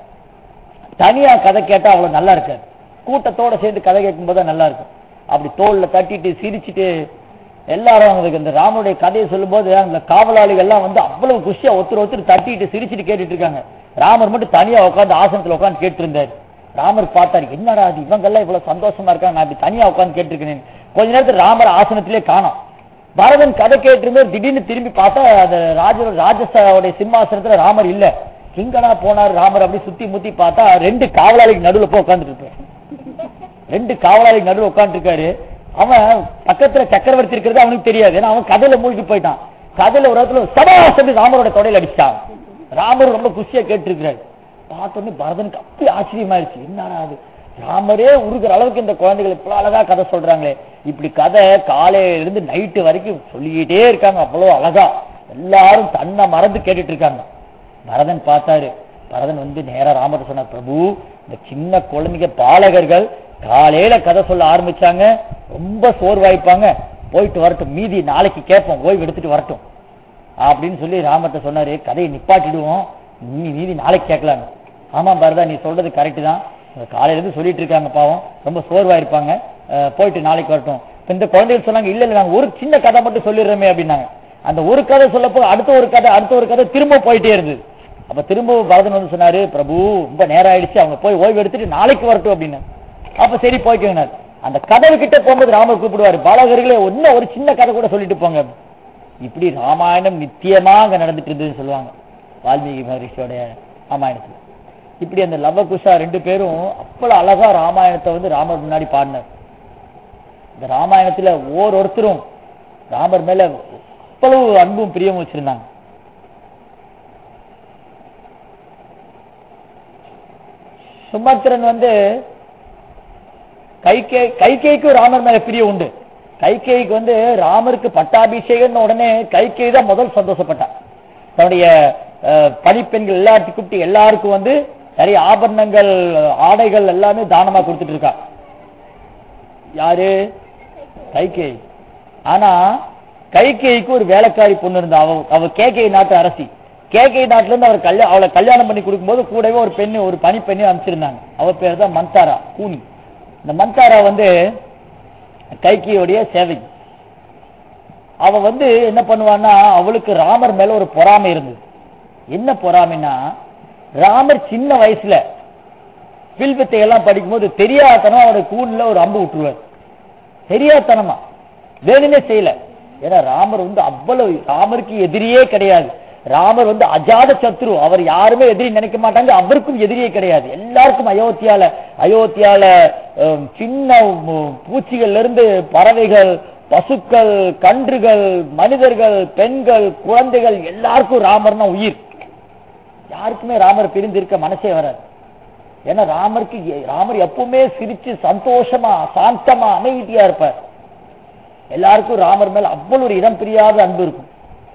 தனியா கதை கேட்டா அவ்வளவு நல்லா இருக்காது கூட்டத்தோட சேர்ந்து கதை கேட்கும்போது தான் நல்லா இருக்கும் அப்படி தோல்ல தட்டிட்டு சிரிச்சிட்டு எல்லாரும் அதுக்கு இந்த ராமனுடைய கதையை சொல்லும்போது அந்த காவலாளிகள் எல்லாம் வந்து அவ்வளவு குஷியா ஒருத்தர் ஒருத்தர் தட்டிட்டு சிரிச்சிட்டு கேட்டுட்டு இருக்காங்க ராமர் மட்டும் தனியா உட்கார்ந்து ஆசனத்துல உட்கார்ந்து கேட்டு இருந்தாரு ராமர் பார்த்தாரு என்னடா அது இவங்க எல்லாம் இவ்வளவு சந்தோஷமா இருக்காங்க நான் இப்படி தனியா உட்கார்ந்து கேட்டிருக்கேன் கொஞ்ச நேரத்துல ராமர் ஆசனத்திலே காணோம் பரதன் கதை கேட்டிருந்தோம் திடீர்னு திரும்பி பார்த்தா அந்த ராஜ ராஜசோடைய சிம்மாசனத்துல ராமர் இல்ல எங்கடா போனார் ராமர் அப்படி சுத்தி முத்தி பார்த்தா ரெண்டு காவலாளிக்கு நடுவுல போய் உட்கார்ந்துட்டு இருப்பாரு ரெண்டு காவலாளிக்கு நடுவுல உட்கார்ந்து இருக்காரு அவன் பக்கத்துல சக்கரவர்த்தி இருக்கிறது அவனுக்கு தெரியாது ஏன்னா அவன் கதையில மூழ்கி போயிட்டான் கதையில ஒரு இடத்துல சபாசத்து ராமரோட தொடையில அடிச்சிட்டான் ராமர் ரொம்ப குஷியா கேட்டிருக்கிறாரு பார்த்தோன்னே பரதனுக்கு அப்படி ஆச்சரியமாயிருச்சு என்னடா அது ராமரே உருகிற அளவுக்கு இந்த குழந்தைகள் இவ்வளவு அழகா கதை சொல்றாங்களே இப்படி கதை காலையில இருந்து நைட்டு வரைக்கும் சொல்லிக்கிட்டே இருக்காங்க அவ்வளவு அழகா எல்லாரும் தன்னை மறந்து கேட்டுட்டு இருக்காங்க பரதன் பார்த்தாரு பரதன் வந்து நேரா ராமர் சொன்னார் பிரபு இந்த சின்ன குழந்தைங்க பாலகர்கள் காலையில கதை சொல்ல ஆரம்பிச்சாங்க ரொம்ப சோர்வாய்ப்பாங்க போயிட்டு வரட்டும் மீதி நாளைக்கு கேட்போம் ஓய்வு எடுத்துட்டு வரட்டும் அப்படின்னு சொல்லி ராமர்ட்ட சொன்னாரு கதையை நிப்பாட்டிடுவோம் நீ மீதி நாளைக்கு கேட்கலான்னு ஆமா பரதா நீ சொல்றது கரெக்ட் தான் இவங்க காலையில இருந்து சொல்லிட்டு இருக்காங்க பாவம் ரொம்ப சோர்வா இருப்பாங்க அஹ், போயிட்டு நாளைக்கு வரட்டும் இப்ப இந்த குழந்தைகள் சொன்னாங்க இல்ல இல்ல நாங்க ஒரு சின்ன கதை மட்டும் சொல்லிடுறோமே அப்படின்னாங்க அந்த ஒரு கதை சொல்லப்போ அடுத்த ஒரு கதை அடுத்த ஒரு கதை திரும்ப போயிட்டே இருந்தது அப்ப திரும்ப பரதன் வந்து சொன்னாரு பிரபு ரொம்ப நேரம் ஆயிடுச்சு அவங்க போய் ஓய்வு எடுத்துட்டு நாளைக்கு வரட்டும் அப்படின்னு அப்ப சரி போய்க்கோங்க அந்த கதவு கிட்ட போகும்போது ராமர் கூப்பிடுவாரு பாலகர்களே இன்னும் ஒரு சின்ன கதை கூட சொல்லிட்டு போங்க இப்படி ராமாயணம் நித்தியமா அங்க நடந்துட்டு இருந்ததுன்னு சொல்லுவாங்க வால்மீகி மகரிஷியோட ராமாயணத்துல இப்படி அந்த லவகுஷா ரெண்டு பேரும் அவ்வளவு அழகா ராமாயணத்தை வந்து ராமர் முன்னாடி பாடினார் இந்த ராமாயணத்துல ஒவ்வொருத்தரும் ராமர் மேல அவ்வளவு அன்பும் பிரியமும் வச்சிருந்தாங்க சுமத்திரன் வந்து கைகே கைகேய்க்கும் ராமர் மேல பிரியம் உண்டு கைகேய்க்கு வந்து ராமருக்கு பட்டாபிஷேகம் உடனே கைகேயி தான் முதல் சந்தோஷப்பட்டான் தன்னுடைய அஹ், பணிப்பெண்கள் எல்லாத்தையும் கூப்பிட்டு எல்லாருக்கும் வந்து நிறைய ஆபரணங்கள் ஆடைகள் எல்லாமே தானமா கொடுத்துட்டு இருக்கா யாரு கைகேயி ஆனா கைகேயிக்கு ஒரு வேலைக்காரி பொண்ணு இருந்தா அவ அவ கேகே நாட்டு அரசி கேகே நாட்டுல இருந்து அவர் கல்யாணம் அவளை கல்யாணம் பண்ணி கொடுக்கும்போது கூடவே ஒரு பெண்ணு ஒரு பனி பெண்ணு அனுப்பிச்சிருந்தாங்க அவ பேர் தான் மந்தாரா கூனி இந்த மந்தாரா வந்து கைகியோடைய சேவை அவ வந்து என்ன பண்ணுவான்னா அவளுக்கு ராமர் மேல ஒரு பொறாமை இருந்தது என்ன பொறாமைன்னா ராமர் சின்ன வயசுல வில்வித்தை எல்லாம் படிக்கும்போது தெரியாதனமா அவருடைய கூண்ல ஒரு அம்பு விட்டுருவார் தெரியாதனமா வேணுமே செய்யல ஏன்னா ராமர் வந்து அவ்வளவு ராமருக்கு எதிரியே கிடையாது ராமர் வந்து அஜாத சத்ரு அவர் யாருமே எதிரி நினைக்க மாட்டாங்க அவருக்கும் எதிரியே கிடையாது எல்லாருக்கும் அயோத்தியால அயோத்தியால அஹ், சின்ன உம், பூச்சிகள்ல இருந்து பறவைகள் பசுக்கள் கன்றுகள் மனிதர்கள் பெண்கள் குழந்தைகள் எல்லாருக்கும் ராமர்னா உயிர் யாருக்குமே ராமர் பிரிந்திருக்க மனசே வராது ஏன்னா ராமருக்கு எ- ராமர் எப்பவுமே சிரிச்சு சந்தோஷமா சாந்தமா அமைதியா இருப்பார் எல்லாருக்கும் ராமர் மேல அவ்வளவு ஒரு இடம் பிரியாத அன்பு இருக்கும்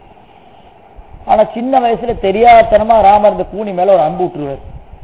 ஆனா சின்ன வயசுல தெரியாதனமா ராமர் இந்த கூனி மேல ஒரு அன்பு விட்டுருவார்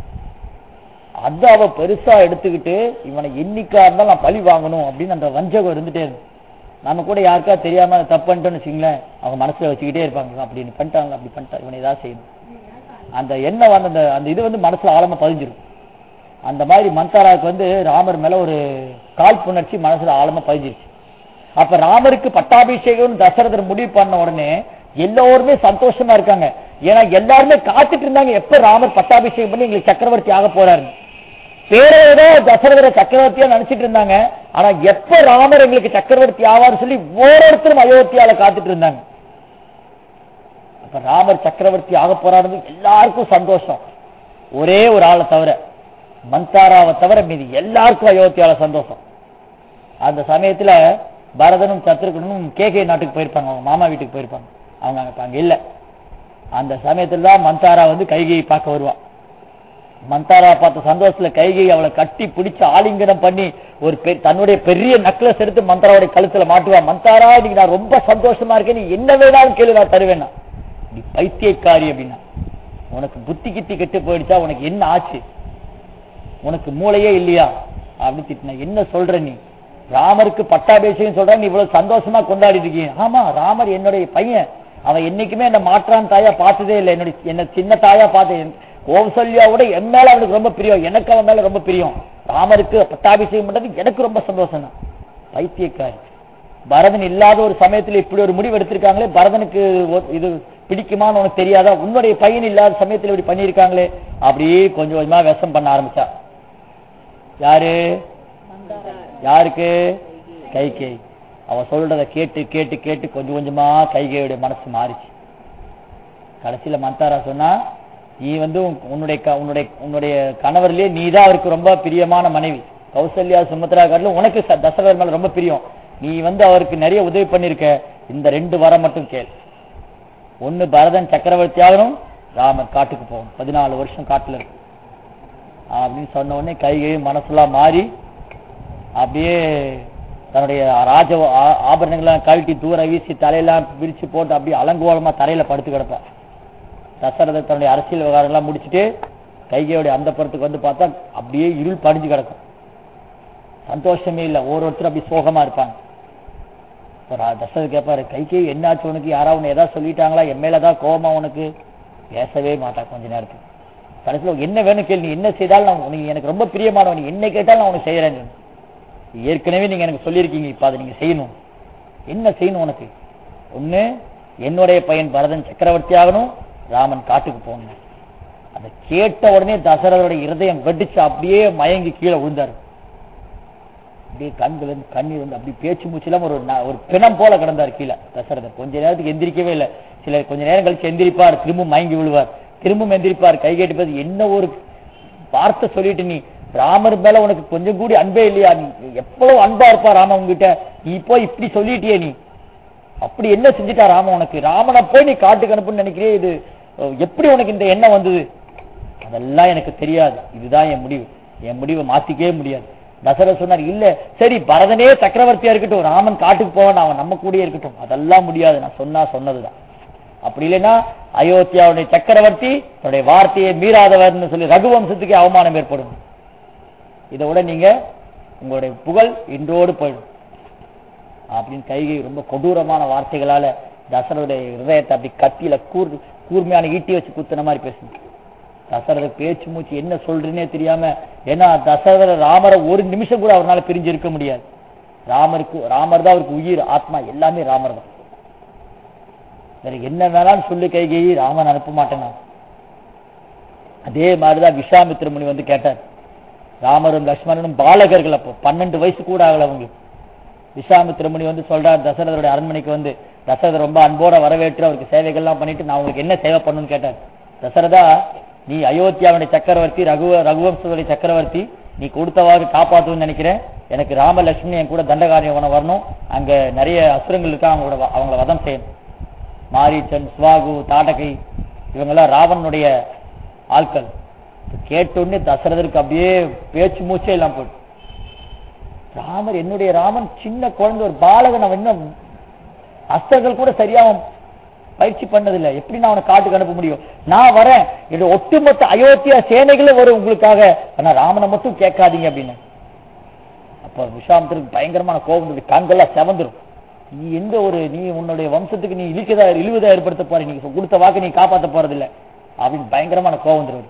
அத அவ பெருசா எடுத்துக்கிட்டு இவனை என்னைக்கா இருந்தாலும் நான் பழி வாங்கணும் அப்படின்னு அந்த வஞ்சகம் இருந்துட்டே இருக்கு நம்ம கூட யாருக்கா தெரியாம அதை தப்பு பண்ணிட்டோம்னு வச்சுங்களேன் அவங்க மனசுல வச்சுக்கிட்டே இருப்பாங்க அப்படின்னு பண்ணிட்டாங்க அப்படி பண்ணிட்டாங்க இவனை ஏதாவது செய்யணும் அந்த எண்ணம் வந்து அந்த அந்த இது வந்து மனசுல ஆழமா பதிஞ்சிரும் அந்த மாதிரி மந்தாராவுக்கு வந்து ராமர் மேல ஒரு காழ்ப்புணர்ச்சி மனசுல ஆழமா பதிஞ்சிருச்சு அப்ப ராமருக்கு பட்டாபிஷேகம் தசரதர் முடிவு பண்ண உடனே எல்லோருமே சந்தோஷமா இருக்காங்க ஏன்னா எல்லாருமே காத்துட்டு இருந்தாங்க எப்ப ராமர் பட்டாபிஷேகம் பண்ணி எங்களுக்கு சக்கரவர்த்தி ஆக போறாரு பேரோட தசரதரை சக்கரவர்த்தியா நினைச்சிட்டு இருந்தாங்க ஆனா எப்ப ராமர் எங்களுக்கு சக்கரவர்த்தி ஆவார்னு சொல்லி ஒவ்வொருத்தரும் அயோத்தியால காத்துட்டு இருந்தாங்க அப்ப ராமர் சக்கரவர்த்தி ஆக போறாருன்னு எல்லாருக்கும் சந்தோஷம் ஒரே ஒரு ஆளை தவிர மந்தாராவை தவிர மீதி எல்லாருக்கும் அயோத்தியால சந்தோஷம் அந்த சமயத்துல பரதனும் சத்ருகனும் கேகே நாட்டுக்கு போயிருப்பாங்க அவங்க மாமா வீட்டுக்கு போயிருப்பாங்க அவங்க அங்க இப்ப அங்க இல்ல அந்த சமயத்துல தான் மந்தாரா வந்து கைகையை பார்க்க வருவா மந்தாரா பார்த்த சந்தோஷத்துல கைகை அவளை கட்டி பிடிச்சு ஆலிங்கனம் பண்ணி ஒரு பெ- தன்னுடைய பெரிய நக்லஸ் எடுத்து மந்தாராவுடைய கழுத்துல மாட்டுவா மந்தாரா இன்னைக்கு நான் ரொம்ப சந்தோஷமா இருக்கேன் நீ என்ன வேணாலும் கேளு நான் தருவேன்னா நீ பைத்தியக்காரி அப்படின்னா உனக்கு புத்தி கித்தி கெட்டு போயிடுச்சா உனக்கு என்ன ஆச்சு உனக்கு மூளையே இல்லையா அப்படின்னு திட்டின என்ன சொல்ற நீ ராமருக்கு பட்டாபிஷேகம் சொல்ற நீ இவ்வளவு சந்தோஷமா கொண்டாடிட்டு இருக்கீங்க ஆமா ராமர் என்னுடைய பையன் அவன் என்னைக்குமே என்ன மாற்றான் தாயா பார்த்ததே இல்லை என்னுடைய என்ன சின்ன தாயா பார்த்தேன் கௌசல்யாவோட என் மேல அவனுக்கு ரொம்ப பிரியம் எனக்கு அவன் மேல ரொம்ப பிரியம் ராமருக்கு பட்டாபிஷேகம் பண்றது எனக்கு ரொம்ப சந்தோஷம் தான் பைத்தியக்காரி பரதன் இல்லாத ஒரு சமயத்துல இப்படி ஒரு முடிவு எடுத்திருக்காங்களே பரதனுக்கு ஒ- இது பிடிக்குமான்னு உனக்கு தெரியாதா உன்னுடைய பையன் இல்லாத சமயத்துல இப்படி பண்ணியிருக்காங்களே அப்படியே கொஞ்சம் கொஞ்சமா விஷம் பண்ண ஆரம்பிச்சா யாரு யாருக்கு கைகை அவ சொல்றத கேட்டு கேட்டு கேட்டு கொஞ்சம் கொஞ்சமா கைகையுடைய மனசு மாறிச்சு கடைசியில மந்தாரா சொன்னா நீ வந்து உன்- உன்னுடைய க- உன்னுடைய உன்னுடைய கணவர்லயே நீ தான் அவருக்கு ரொம்ப பிரியமான மனைவி கௌசல்யா சுமத்ரா காட்டிலும் உனக்கு ச- தசரதர் மேல ரொம்ப பிரியம் நீ வந்து அவருக்கு நிறைய உதவி பண்ணிருக்க இந்த ரெண்டு வரம் மட்டும் கேள் ஒண்ணு பரதன் சக்கரவர்த்தி ஆகணும் ராமர் காட்டுக்கு போகணும் பதினாலு வருஷம் காட்டுல இருக்கு அப்படின்னு சொன்ன உடனே கைகையும் மனசுலாம் மாறி அப்படியே தன்னுடைய ராஜ ஆ- ஆபரணங்கள்லாம் கழட்டி தூர வீசி தலையெல்லாம் விரிச்சு போட்டு அப்படியே அலங்கோலமா தரையில படுத்து கிடப்பா தசரதர் தன்னுடைய அரசியல் விவகாரங்கள்லாம் முடிச்சுட்டு கைகையோடைய அந்த புறத்துக்கு வந்து பார்த்தா அப்படியே இருள் படிஞ்சு கிடக்கும் சந்தோஷமே இல்லை ஒவ்வொருத்தரும் அப்படி சோகமா இருப்பாங்க இப்ப ரா- தசரதர் கேட்பாரு கைகை என்னாச்சு உனக்கு யாராவது உன்னை ஏதாவது சொல்லிட்டாங்களா என் மேலதான் கோவமா உனக்கு பேசவே மாட்டா கொஞ்ச நேரத்துக்கு கடைசியில் உனக்கு என்ன வேணும் கேள்வி நீ என்ன செய்தாலும் நான் உனக்கு எனக்கு ரொம்ப பிரியமானவன் நீ என்ன கேட்டாலும் நான் உனக்கு செய்யறேன் ஏற்கனவே நீங்க எனக்கு சொல்லியிருக்கீங்க இப்ப அதை நீங்க செய்யணும் என்ன செய்யணும் உனக்கு ஒண்ணு என்னுடைய பையன் பரதன் சக்கரவர்த்தி ஆகணும் ராமன் காட்டுக்கு போகணும் அதை கேட்ட உடனே தசரதோட இருதயம் வெடிச்சு அப்படியே மயங்கி கீழே விழுந்தாரு அப்படியே கண்கள் இருந்து கண்ணீர் வந்து அப்படி பேச்சு மூச்சுலாம் ஒரு ந- ஒரு பிணம் போல கிடந்தார் கீழே தசரதர் கொஞ்ச நேரத்துக்கு எந்திரிக்கவே இல்லை சில கொஞ்ச நேரம் கழிச்சு எந்திரிப்பார் திரும்பவும் மயங்கி விழுவார் திரும்பவும் எந்திரிப்பார் கை கேட்டு பார்த்து என்ன ஒரு வார்த்தை சொல்லிட்டு நீ ராமர் மேல உனக்கு கொஞ்சம் கூடி அன்பே இல்லையா நீ எவ்வளவு அன்பா இருப்பா ராமன் உங்ககிட்ட நீ போய் இப்படி சொல்லிட்டியே நீ அப்படி என்ன செஞ்சுட்டா ராமன் உனக்கு ராமனை போய் நீ காட்டுக்கு அனுப்புன்னு நினைக்கிறே இது அஹ், எப்படி உனக்கு இந்த எண்ணம் வந்தது அதெல்லாம் எனக்கு தெரியாது இதுதான் என் முடிவு என் முடிவை மாத்திக்கவே முடியாது தசரர் சொன்னார் இல்ல சரி பரதனே சக்கரவர்த்தியா இருக்கட்டும் ராமன் காட்டுக்கு போவான் அவன் நம்ம கூடயே இருக்கட்டும் அதெல்லாம் முடியாது நான் சொன்னா சொன்னதுதான் அப்படி இல்லைன்னா அயோத்தியாவுடைய சக்கரவர்த்தி தன்னுடைய வார்த்தையை மீறாதவர்னு சொல்லி ரகுவம்சத்துக்கே அவமானம் ஏற்படும் இதை விட நீங்க உங்களுடைய புகழ் இன்றோடு போயிடும் அப்படின்னு கைகை ரொம்ப கொடூரமான வார்த்தைகளால தசரருடைய ஹிருதயத்தை அப்படி கத்தியில கூர் கூர்மையான ஈட்டி வச்சு குத்துன மாதிரி பேசுங்க தசரர் பேச்சு மூச்சு என்ன சொல்றேனே தெரியாம ஏன்னா தசரத ராமரை ஒரு நிமிஷம் கூட அவரால் பிரிஞ்சு இருக்க முடியாது ராமருக்கு ராமர் தான் அவருக்கு உயிர் ஆத்மா எல்லாமே ராமர் தான் வேற என்ன வேணாலும் சொல்லு கைகை ராமன் அனுப்ப மாட்டேன் நான் அதே மாதிரிதான் விஸ்வாமித்திர முனி வந்து கேட்டார் ராமரும் லக்ஷ்மணனும் பாலகர்கள் அப்போ பன்னெண்டு வயசு கூட ஆகல அவங்களுக்கு விஸ்வாமித்திர முனி வந்து சொல்றார் தசரதருடைய அரண்மனைக்கு வந்து தசரதர் ரொம்ப அன்போட வரவேற்று அவருக்கு சேவைகள்லாம் பண்ணிட்டு நான் உங்களுக்கு என்ன சேவை பண்ணணும்னு கேட்டார் தசரதா நீ அயோத்தியாவுடைய சக்கரவர்த்தி ரகுவ ரகுவம்சத்துடைய சக்கரவர்த்தி நீ கொடுத்தவாறு காப்பாற்றுன்னு நினைக்கிறேன் எனக்கு ராம லட்சுமி என் கூட தண்டகாரியம் வரணும் அங்க நிறைய அசுரங்கள் இருக்கா அவங்களோட வ- அவங்கள வதம் செய்யணும் மாரீச்சன் சுவாகு தாடகை இவங்கெல்லாம் ராவனுடைய ஆட்கள் கேட்டோடனே தசரதருக்கு அப்படியே பேச்சு மூச்சே இல்லாம போயிடும் ராமர் என்னுடைய ராமன் சின்ன குழந்தை ஒரு பாலகன் அவன் இன்னும் அஸ்தர்கள் கூட சரியா அவன் பயிற்சி பண்ணதில்லை எப்படி நான் அவனை காட்டுக்கு அனுப்ப முடியும் நான் வரேன் என்னோட ஒட்டுமொத்த அயோத்தியா சேனைகளும் வரும் உங்களுக்காக ஆனா ராமனை மட்டும் கேட்காதீங்க அப்படின்னு அப்ப விஸ்வாமித்திரருக்கு பயங்கரமான கோபம் வந்து கண்கள்லாம் செவந்துரும் நீ எந்த ஒரு நீ உன்னுடைய வம்சத்துக்கு நீ இழிக்கதா இழிவுதா ஏற்படுத்த போற நீ கொடுத்த வாக்கு நீ காப்பாத்த போறதில்ல அப்படின்னு பயங்கரமான கோபம் வந்துரும்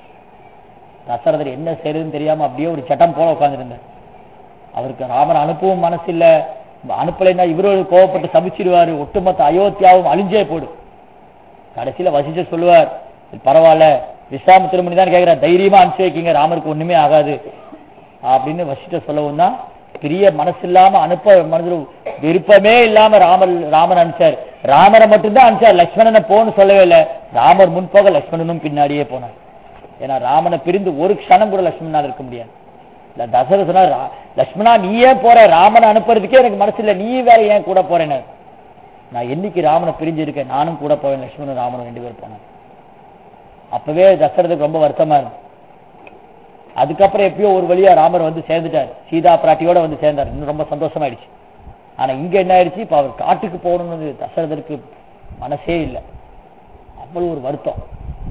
தசரதர் என்ன செய்யறதுன்னு தெரியாம அப்படியே ஒரு சட்டம் போல உட்கார்ந்திருந்தார் அவருக்கு ராமர் அனுப்பவும் மனசு இல்ல அனுப்பலைன்னா இவரோடு கோவப்பட்டு சபிச்சிடுவாரு ஒட்டுமொத்த அயோத்தியாவும் அழிஞ்சே போடும் கடைசியில வசிஷ்டர் சொல்லுவார் பரவாயில்ல விஸ்வாமித்திர முனி தான் கேட்கிறார் தைரியமா அனுப்பிச்சு வைக்கீங்க ராமருக்கு ஒண்ணுமே ஆகாது அப்படின்னு வசிஷ்டர் சொல்லவும் தான் பெரிய மனசு இல்லாம அனுப்ப மனசு விருப்பமே இல்லாம ராமர் ராமர் அனுப்பிச்சார் ராமரை மட்டும்தான் அனுப்பிச்சார் லக்ஷ்மணனை போன்னு சொல்லவே இல்லை ராமர் முன்போக லக்ஷ்மணனும் பின்னாடியே போனார் ஏன்னா ராமனை பிரிந்து ஒரு க்ஷணம் கூட லக்ஷ்மணனால் இருக்க முடியாது இல்ல தசரத சொன்னார் "ரா- லக்ஷ்மணா நீ ஏன் போற ராமனை அனுப்புறதுக்கே எனக்கு மனசு இல்ல நீ வேற ஏன் கூட போறேன்னு நான் என்னைக்கு ராமனை பிரிஞ்சு இருக்கேன் நானும் கூட போவேன் லக்ஷ்மணன் ராமனும் ரெண்டு பேர் போனேன் அப்பவே தசரதுக்கு ரொம்ப வருத்தமா இருந்துச்சு அதுக்கப்புறம் எப்பயோ ஒரு வழியா ராமர் வந்து சேர்ந்துட்டார் சீதா பிராட்டியோட வந்து சேர்ந்தார் இன்னும் ரொம்ப சந்தோஷமாயிடுச்சு ஆனா இங்க என்ன ஆயிடுச்சு இப்ப அவர் காட்டுக்கு போகணும்னு தசரதருக்கு மனசே இல்லை அவ்வளவு ஒரு வருத்தம்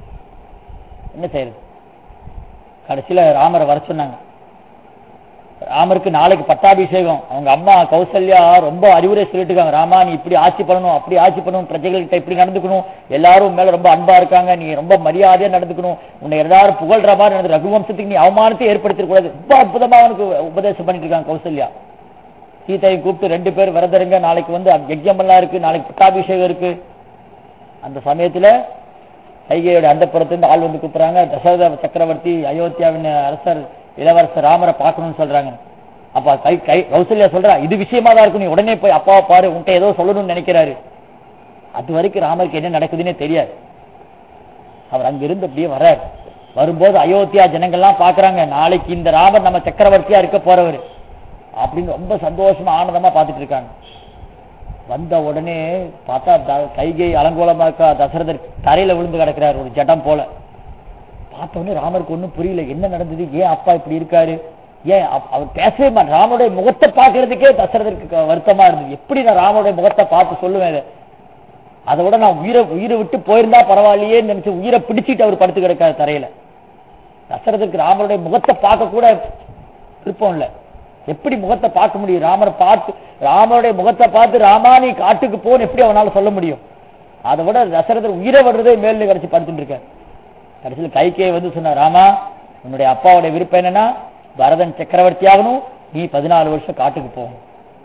என்ன செய்யறது கடைசியில ராமரை வர சொன்னாங்க ராமருக்கு நாளைக்கு பட்டாபிஷேகம் அவங்க அம்மா கௌசல்யா ரொம்ப அறிவுரை சொல்லிட்டு இருக்காங்க ராமா நீ இப்படி ஆட்சி பண்ணணும் அப்படி ஆட்சி பண்ணணும் பிரஜைகள்கிட்ட இப்படி நடந்துக்கணும் எல்லாரும் உன் மேல ரொம்ப அன்பா இருக்காங்க நீ ரொம்ப மரியாதையா நடந்துக்கணும் உன்னை எல்லாரும் புகழ்ற மாதிரி நடந்து ரகுவம்சத்துக்கு நீ அவமானத்தை ஏற்படுத்திட கூடாது ரொம்ப அற்புதமா அவனுக்கு உபதேசம் பண்ணிட்டு இருக்காங்க கௌசல்யா சீதையை கூப்பிட்டு ரெண்டு பேர் விரதருங்க நாளைக்கு வந்து யஜ்யம் எல்லாம் இருக்கு நாளைக்கு பட்டாபிஷேகம் இருக்கு அந்த சமயத்துல கைகையோட அந்த புறத்திலிருந்து ஆள் வந்து கூப்பிடுறாங்க தசரத சக்கரவர்த்தி அயோத்தியாவின் அரசர் இளவரசர் ராமரை பார்க்கணும்னு சொல்றாங்க அப்ப கை கை கௌசல்யா சொல்றா இது விஷயமா தான் இருக்கும் நீ உடனே போய் அப்பாவை பாரு உன்கிட்ட ஏதோ சொல்லணும்னு நினைக்கிறாரு அது வரைக்கும் ராமருக்கு என்ன நடக்குதுன்னே தெரியாது அவர் அங்கிருந்து அப்படியே வர்றார் வரும்போது அயோத்தியா ஜனங்கள்லாம் பாக்குறாங்க நாளைக்கு இந்த ராமர் நம்ம சக்கரவர்த்தியா இருக்க போறவர் அப்படின்னு ரொம்ப சந்தோஷமா ஆனந்தமா பார்த்துட்டு இருக்காங்க வந்த உடனே பார்த்தா த- கைகை அலங்கோலமா இருக்கா தசரதர் தரையில விழுந்து கிடக்கிறார் ஒரு ஜடம் போல பார்த்த உடனே ராமருக்கு ஒண்ணும் புரியல என்ன நடந்தது ஏன் அப்பா இப்படி இருக்காரு ஏன் அப்- அவர் பேசவே மாட்டார் ராமனுடைய முகத்தை பார்க்கறதுக்கே தசரதருக்கு க- வருத்தமா இருந்தது எப்படி நான் ராமனுடைய முகத்தை பார்த்து சொல்லுவேன் இதை? அதை விட நான் உயிரை உயிரை விட்டு போயிருந்தா பரவாயில்லையே நினைச்சு உயிரை பிடிச்சிட்டு அவர் படுத்து கிடக்காரு தரையில தசரதற்கு ராமருடைய முகத்தை பார்க்க கூட விருப்பம் இல்லை எப்படி முகத்தை பார்க்க முடியும் ராமரை பார்த்து ராமருடைய முகத்தை பார்த்து ராமா நீ காட்டுக்கு போன்னு எப்படி அவனால சொல்ல முடியும் அதை விட தசரதர் உயிரை விடுறதே மேல கிடைச்சு படுத்துட்டு இருக்காரு கடைசியில் கைகே வந்து சொன்ன ராமா உன்னுடைய அப்பாவுடைய விருப்பம் என்னன்னா பரதன் சக்கரவர்த்தி ஆகணும் நீ பதினாலு வருஷம் காட்டுக்கு போகணும்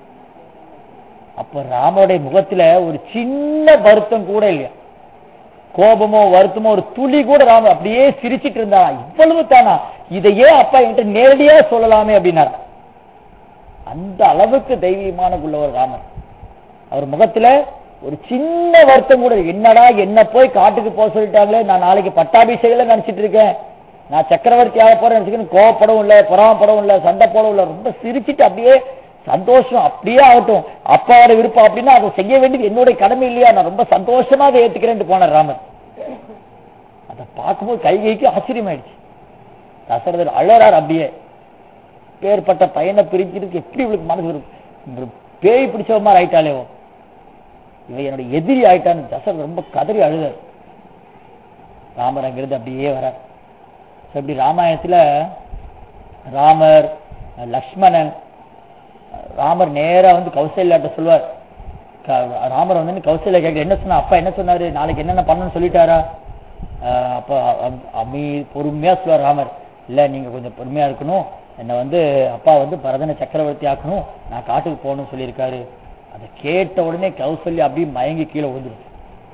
அப்ப ராமருடைய முகத்துல ஒரு சின்ன வருத்தம் கூட இல்லையா கோபமோ வருத்தமோ ஒரு துளி கூட ராம அப்படியே சிரிச்சிட்டு இருந்தாரா இவ்வளவு தானா இதையே அப்பா என்கிட்ட நேரடியா சொல்லலாமே அப்படின்னாரா அந்த அளவுக்கு தெய்வீகமான உள்ளவர் ராமர் அவர் முகத்துல ஒரு சின்ன வருத்தம் கூட இல்லை. என்னடா என்ன போய் காட்டுக்கு போக சொல்லிட்டாங்களே நான் நாளைக்கு பட்டாபிஷேகம் நினைச்சிட்டு இருக்கேன் நான் சக்கரவர்த்தி ஆக போறேன் நினைச்சுக்கணும் கோவப்படவும் இல்லை பொறாமப்படவும் இல்லை சண்டை போடவும் இல்லை ரொம்ப சிரிச்சிட்டு அப்படியே சந்தோஷம் அப்படியே ஆகட்டும் அப்பாவோட விருப்பம் அப்படின்னா அதை செய்ய வேண்டியது என்னுடைய கடமை இல்லையா நான் ரொம்ப சந்தோஷமா அதை ஏத்துக்கிறேன்ட்டு போனார் ராமர் அதை பார்க்கும்போது கை கைக்கு ஆச்சரியமாயிடுச்சு தசரதர் அழறார் அப்படியே பேர்பட்ட பையனை பிரிக்கிறதுக்கு எப்படி இவளுக்கு மனசு வரும் ஒரு பேய் பிடிச்சவ மாதிரி ஆயிட்டாலேவோ இவ என்னுடைய எதிரி ஆயிட்டான்னு தசரதர் ரொம்ப கதறி அழுதார் ராமர் அங்கிருந்து அப்படியே வரார் So, இப்படி ராமாயணத்துல ராமர் லக்ஷ்மணன் ராமர் நேரா வந்து கௌசல்யாட்ட சொல்வார் க- ராமர் வந்து கௌசல்யா கேட்க என்ன சொன்னா அப்பா என்ன சொன்னாரு நாளைக்கு என்னென்ன பண்ணணும்னு சொல்லிட்டாரா ஆஹ் அப்ப அம்- அம்மி பொறுமையா சொல்லுவார் ராமர் இல்ல நீங்க கொஞ்சம் பொறுமையா இருக்கணும் என்னை வந்து அப்பா வந்து பரதனை சக்கரவர்த்தி ஆக்கணும் நான் காட்டுக்கு போகணும்னு சொல்லியிருக்காரு அதை கேட்ட உடனே கௌசல்யா அப்படியே மயங்கி கீழே விழுந்துடும்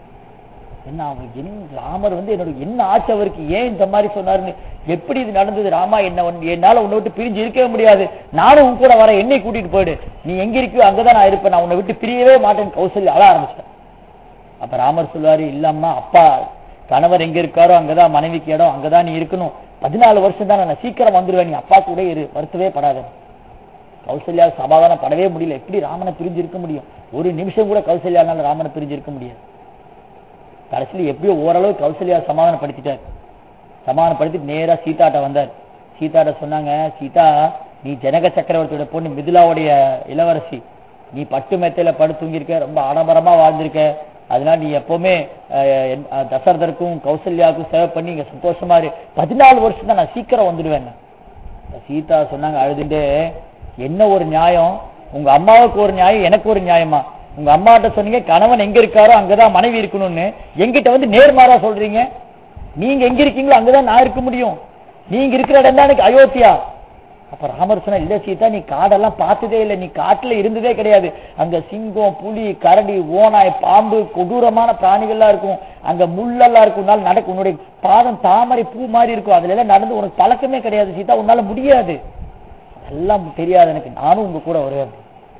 என்ன அவன் என்ன ராமர் வந்து என்னோட என்ன ஆச்சு அவருக்கு ஏன் இந்த மாதிரி சொன்னாருன்னு எப்படி இது நடந்தது ராமா என்ன உன்- என்னால உன்னை விட்டு பிரிஞ்சு இருக்கவே முடியாது நானும் உன் கூட வர என்னை கூட்டிட்டு போயிடு நீ எங்க இருக்கியோ அங்கதான் நான் இருப்பேன் நான் உன்னை விட்டு பிரியவே மாட்டேன்னு கௌசல்யா அழ ஆரம்பிச்சிட்டேன் அப்ப ராமர் சொல்லுவாரு இல்லம்மா அப்பா கணவர் எங்க இருக்காரோ அங்கதான் மனைவிக்கு இடம் அங்கதான் நீ இருக்கணும் பதினாலு வருஷம் தான் நான் சீக்கிரம் வந்துருவேன் நீ அப்பா கூட இரு வருத்தவே படாத கௌசல்யா சமாதானம் படவே முடியல எப்படி ராமனை பிரிஞ்சு இருக்க முடியும் ஒரு நிமிஷம் கூட கௌசல்யானால ராமனை பிரிஞ்சு இருக்க முடியாது கடைசியில் எப்படியோ ஓரளவு கௌசல்யா சமாதானப்படுத்திட்டார் சமாதானப்படுத்தி நேரா சீதாட்ட வந்தார் சீதாட்ட சொன்னாங்க சீதா நீ ஜனக சக்கரவர்த்தியோட பொண்ணு மிதிலாவுடைய இளவரசி நீ பட்டு மெத்தையில படுத்து தூங்கியிருக்க ரொம்ப ஆடம்பரமா வாழ்ந்திருக்க அதனால நீ எப்பவுமே அஹ், என்- அஹ், தசரதருக்கும் கௌசல்யாவுக்கும் சேவை பண்ணி இங்க சந்தோஷமா இரு பதினாலு வருஷம் தான் நான் சீக்கிரம் வந்துடுவேன் சீதா சொன்னாங்க அழுதுண்டே என்ன ஒரு நியாயம் உங்க அம்மாவுக்கு ஒரு நியாயம் எனக்கு ஒரு நியாயமா உங்க அம்மாட்ட சொன்னீங்க கணவன் எங்க இருக்காரோ அங்கதான் மனைவி இருக்கணும்னு எங்கிட்ட வந்து நேர்மாறா சொல்றீங்க நீங்க எங்க இருக்கீங்களோ அங்கதான் நான் இருக்க முடியும் நீங்க இருக்கிற இடம் தான் எனக்கு அயோத்தியா அப்ப ராமர் சொன்னா இல்ல சீதா நீ காடெல்லாம் பார்த்ததே இல்லை நீ காட்டுல இருந்ததே கிடையாது அங்க சிங்கம் புலி கரடி ஓனாய் பாம்பு கொடூரமான பிராணிகள்லாம் இருக்கும் அங்க முள்ளெல்லாம் இருக்கும் உன்னால நடக்கும் உன்னுடைய பாதம் தாமரை பூ மாதிரி இருக்கும் அதுல எல்லாம் நடந்து உனக்கு பழக்கமே கிடையாது சீதா உன்னால முடியாது அதெல்லாம் தெரியாது எனக்கு நானும் உங்க கூட வருவேன்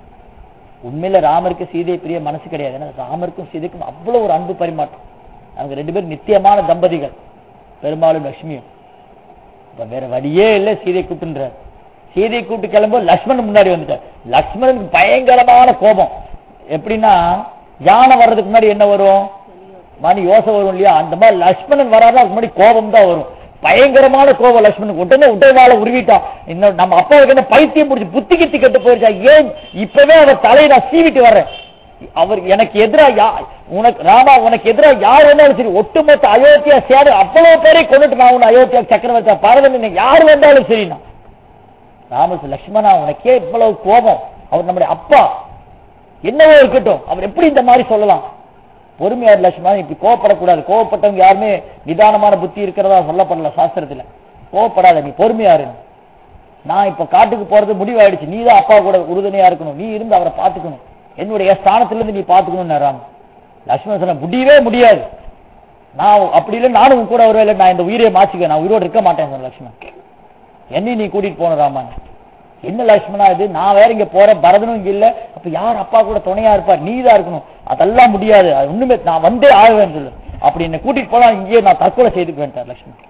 உண்மையில ராமருக்கு சீதை பிரிய மனசு கிடையாது ஏன்னா ராமருக்கும் சீதைக்கும் அவ்வளவு ஒரு அன்பு பரிமாற்றம் அவங்க ரெண்டு பேரும் நித்தியமான தம்பதிகள் பெரும்பாலும் லட்சுமியும் இப்ப வேற வழியே இல்லை சீதை கூப்பிட்டுன்றார் சீதை கூப்பிட்டு கிளம்பும் லக்ஷ்மணன் முன்னாடி வந்துட்டார் லக்ஷ்மணனுக்கு பயங்கரமான கோபம் எப்படின்னா யானை வர்றதுக்கு முன்னாடி என்ன வரும் மணி யோசை வரும் இல்லையா அந்த மாதிரி லக்ஷ்மணன் வராதா அதுக்கு முன்னாடி கோபம் தான் வரும் பயங்கரமான கோபம் லக்ஷ்மணனுக்கு உடனே உடனால உருவிட்டான் இன்னும் நம்ம அப்பாவுக்கு என்ன பைத்தியம் முடிச்சு புத்தி கித்தி கெட்டு போயிருச்சா ஏன் இப்பவே அவர் தலையை நான் சீவிட்டு வர்றேன் அவர் எனக்கு எதிரா யா உனக்கு ராமா உனக்கு எதிரா யார் வேணாலும் சரி ஒட்டுமொத்த அயோத்தியா சேர அவ்வளவு பேரை கொண்டுட்டு நான் உன்னை அயோத்தியா சக்கரவர்த்தி பரதன் யார் வந்தாலும் சரி நான் ராமஸ் லக்ஷ்மணா உனக்கே இவ்வளவு கோபம் அவர் நம்முடைய அப்பா என்னவோ இருக்கட்டும் அவர் எப்படி இந்த மாதிரி சொல்லலாம் பொறுமையார் லட்சுமணன் இப்படி கோவப்படக்கூடாது கோவப்பட்டவங்க யாருமே நிதானமான புத்தி இருக்கிறதா சொல்லப்படல சாஸ்திரத்துல கோவப்படாத நீ பொறுமையாரு நான் இப்ப காட்டுக்கு போறது முடிவாயிடுச்சு நீ தான் அப்பா கூட உறுதுணையா இருக்கணும் நீ இருந்து அவரை பார்த்துக்கணும் என்னுடைய ஸ்தானத்துல இருந்து நீ பார்த்துக்கணும் ராம் லட்சுமணன் சொன்ன முடியவே முடியாது நான் அப்படி இல்லை நானும் உன் கூட வருவேன் இல்லை நான் இந்த உயிரை மாச்சிக்க நான் உயிரோடு இருக்க மாட்டேன் சொன்ன லட்சுமணன் என்னை நீ கூட்டிட்டு போன ராமன் என்ன லட்சுமணா இது நான் வேற இங்க போறேன் பரதனும் இங்க இல்ல அப்ப யார் அப்பா கூட துணையா இருப்பார் நீ தான் இருக்கணும் அதெல்லாம் முடியாது அது ஒண்ணுமே நான் வந்தே ஆகுவேன் சொல்லு அப்படி என்ன கூட்டிட்டு போனா இங்கேயே நான் தற்கொலை செய்துக்குவேன் லட்சுமணன்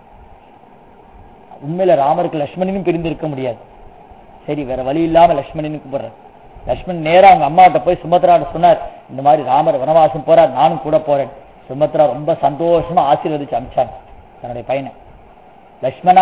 உண்மையில ராமருக்கு லட்சுமணனும் பிரிந்து இருக்க முடியாது சரி வேற வழி இல்லாம லட்சுமணனுக்கு கூப்பிடுறேன் லட்சுமணன் நேரா அவங்க அம்மாட்ட போய் சுமத்ராட்ட சொன்னார் இந்த மாதிரி ராமர் வனவாசம் போறார் நானும் கூட போறேன் சுமத்ரா ரொம்ப சந்தோஷமா ஆசீர்வதிச்சு அமிச்சாங்க தன்னுடைய பையனை லட்சுமணா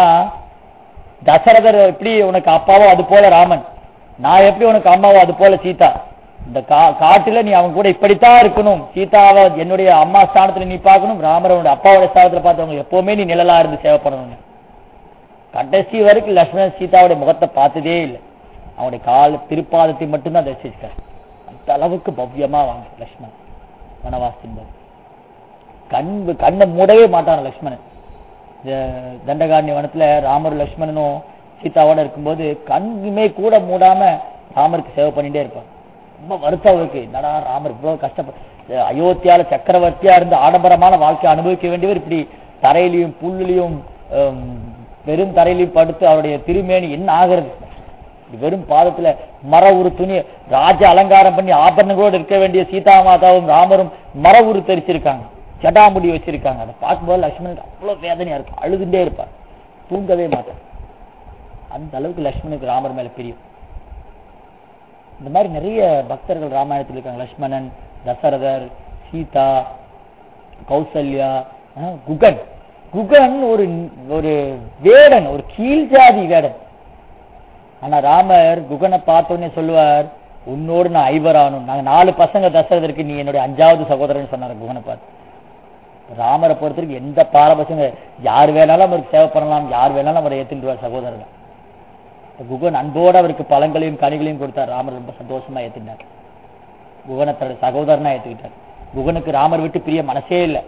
தசரதர் எப்படி உனக்கு அப்பாவோ அது போல ராமன் நான் எப்படி உனக்கு அம்மாவோ அது போல சீதா இந்த கா காட்டுல நீ அவன் கூட இப்படித்தான் இருக்கணும் சீதாவை என்னுடைய அம்மா ஸ்தானத்துல நீ பார்க்கணும் ராமரோட அப்பாவோட ஸ்தானத்துல பார்த்தவங்க எப்பவுமே நீ நிழலா இருந்து சேவை பண்ணணும் கடைசி வரைக்கும் லட்சுமணன் சீதாவுடைய முகத்தை பார்த்ததே இல்லை அவனுடைய கால திருப்பாதத்தை மட்டும்தான் தரிசிச்சிருக்காரு அந்த அளவுக்கு பவ்யமா வாங்க லட்சுமணன் வனவாசத்தின் போது கண் கண்ணை மூடவே மாட்டான் லட்சுமணன் இந்த தண்டகாரண்ய வனத்துல ராமர் லட்சுமணனும் சீதாவோட இருக்கும்போது கண்ணுமே கூட மூடாம ராமருக்கு சேவை பண்ணிட்டே இருப்பான் ரொம்ப வருத்தம் அவருக்கு என்னடா ராமர் இவ்வளவு கஷ்டப்பட்டு அயோத்தியால சக்கரவர்த்தியா இருந்து ஆடம்பரமான வாழ்க்கை அனுபவிக்க வேண்டியவர் இப்படி தரையிலையும் புல்லுலையும் ஹம், வெறும் தரையிலையும் படுத்து அவருடைய திருமேனி என்ன ஆகிறது இப்படி வெறும் பாதத்துல மர உரு துணி ராஜ அலங்காரம் பண்ணி ஆபரணங்களோடு இருக்க வேண்டிய சீதா மாதாவும் ராமரும் மர உரு தரிச்சிருக்காங்க ஜடாமுடி வச்சிருக்காங்க அதை பார்க்கும்போது லட்சுமணனுக்கு அவ்வளவு வேதனையா இருக்கும் அழுதுண்டே இருப்பார் தூங்கவே மாட்டார் அந்த அளவுக்கு லக்ஷ்மணுக்கு ராமர் மேல பிரியம் இந்த மாதிரி நிறைய பக்தர்கள் ராமாயணத்தில் இருக்காங்க லக்ஷ்மணன் தசரதர் சீதா கௌசல்யா ஆஹ், குகன் குகன் ஒரு ஒரு வேடன் ஒரு கீழ் ஜாதி வேடன் ஆனா ராமர் குகனை பார்த்தோன்னே சொல்லுவார் உன்னோடு நான் ஐவரானும் நாங்க நாலு பசங்க தசரதற்கு நீ என்னுடைய அஞ்சாவது சகோதரன் சொன்னார் குகனை பார்த்து ராமரை பொறுத்தவரைக்கும் எந்த பாரபட்சங்க யார் வேணாலும் அவருக்கு சேவை பண்ணலாம் யார் வேணாலும் அவரை ஏத்துட்டுவார் சகோதரன் குகன் அன்போடு அவருக்கு பழங்களையும் கனிகளையும் கொடுத்தார் ராமர் ரொம்ப சந்தோஷமா ஏத்துட்டார் குகனை தன்னுடைய சகோதரனா ஏத்துக்கிட்டார் குகனுக்கு ராமர் விட்டு பிரிய மனசே இல்லை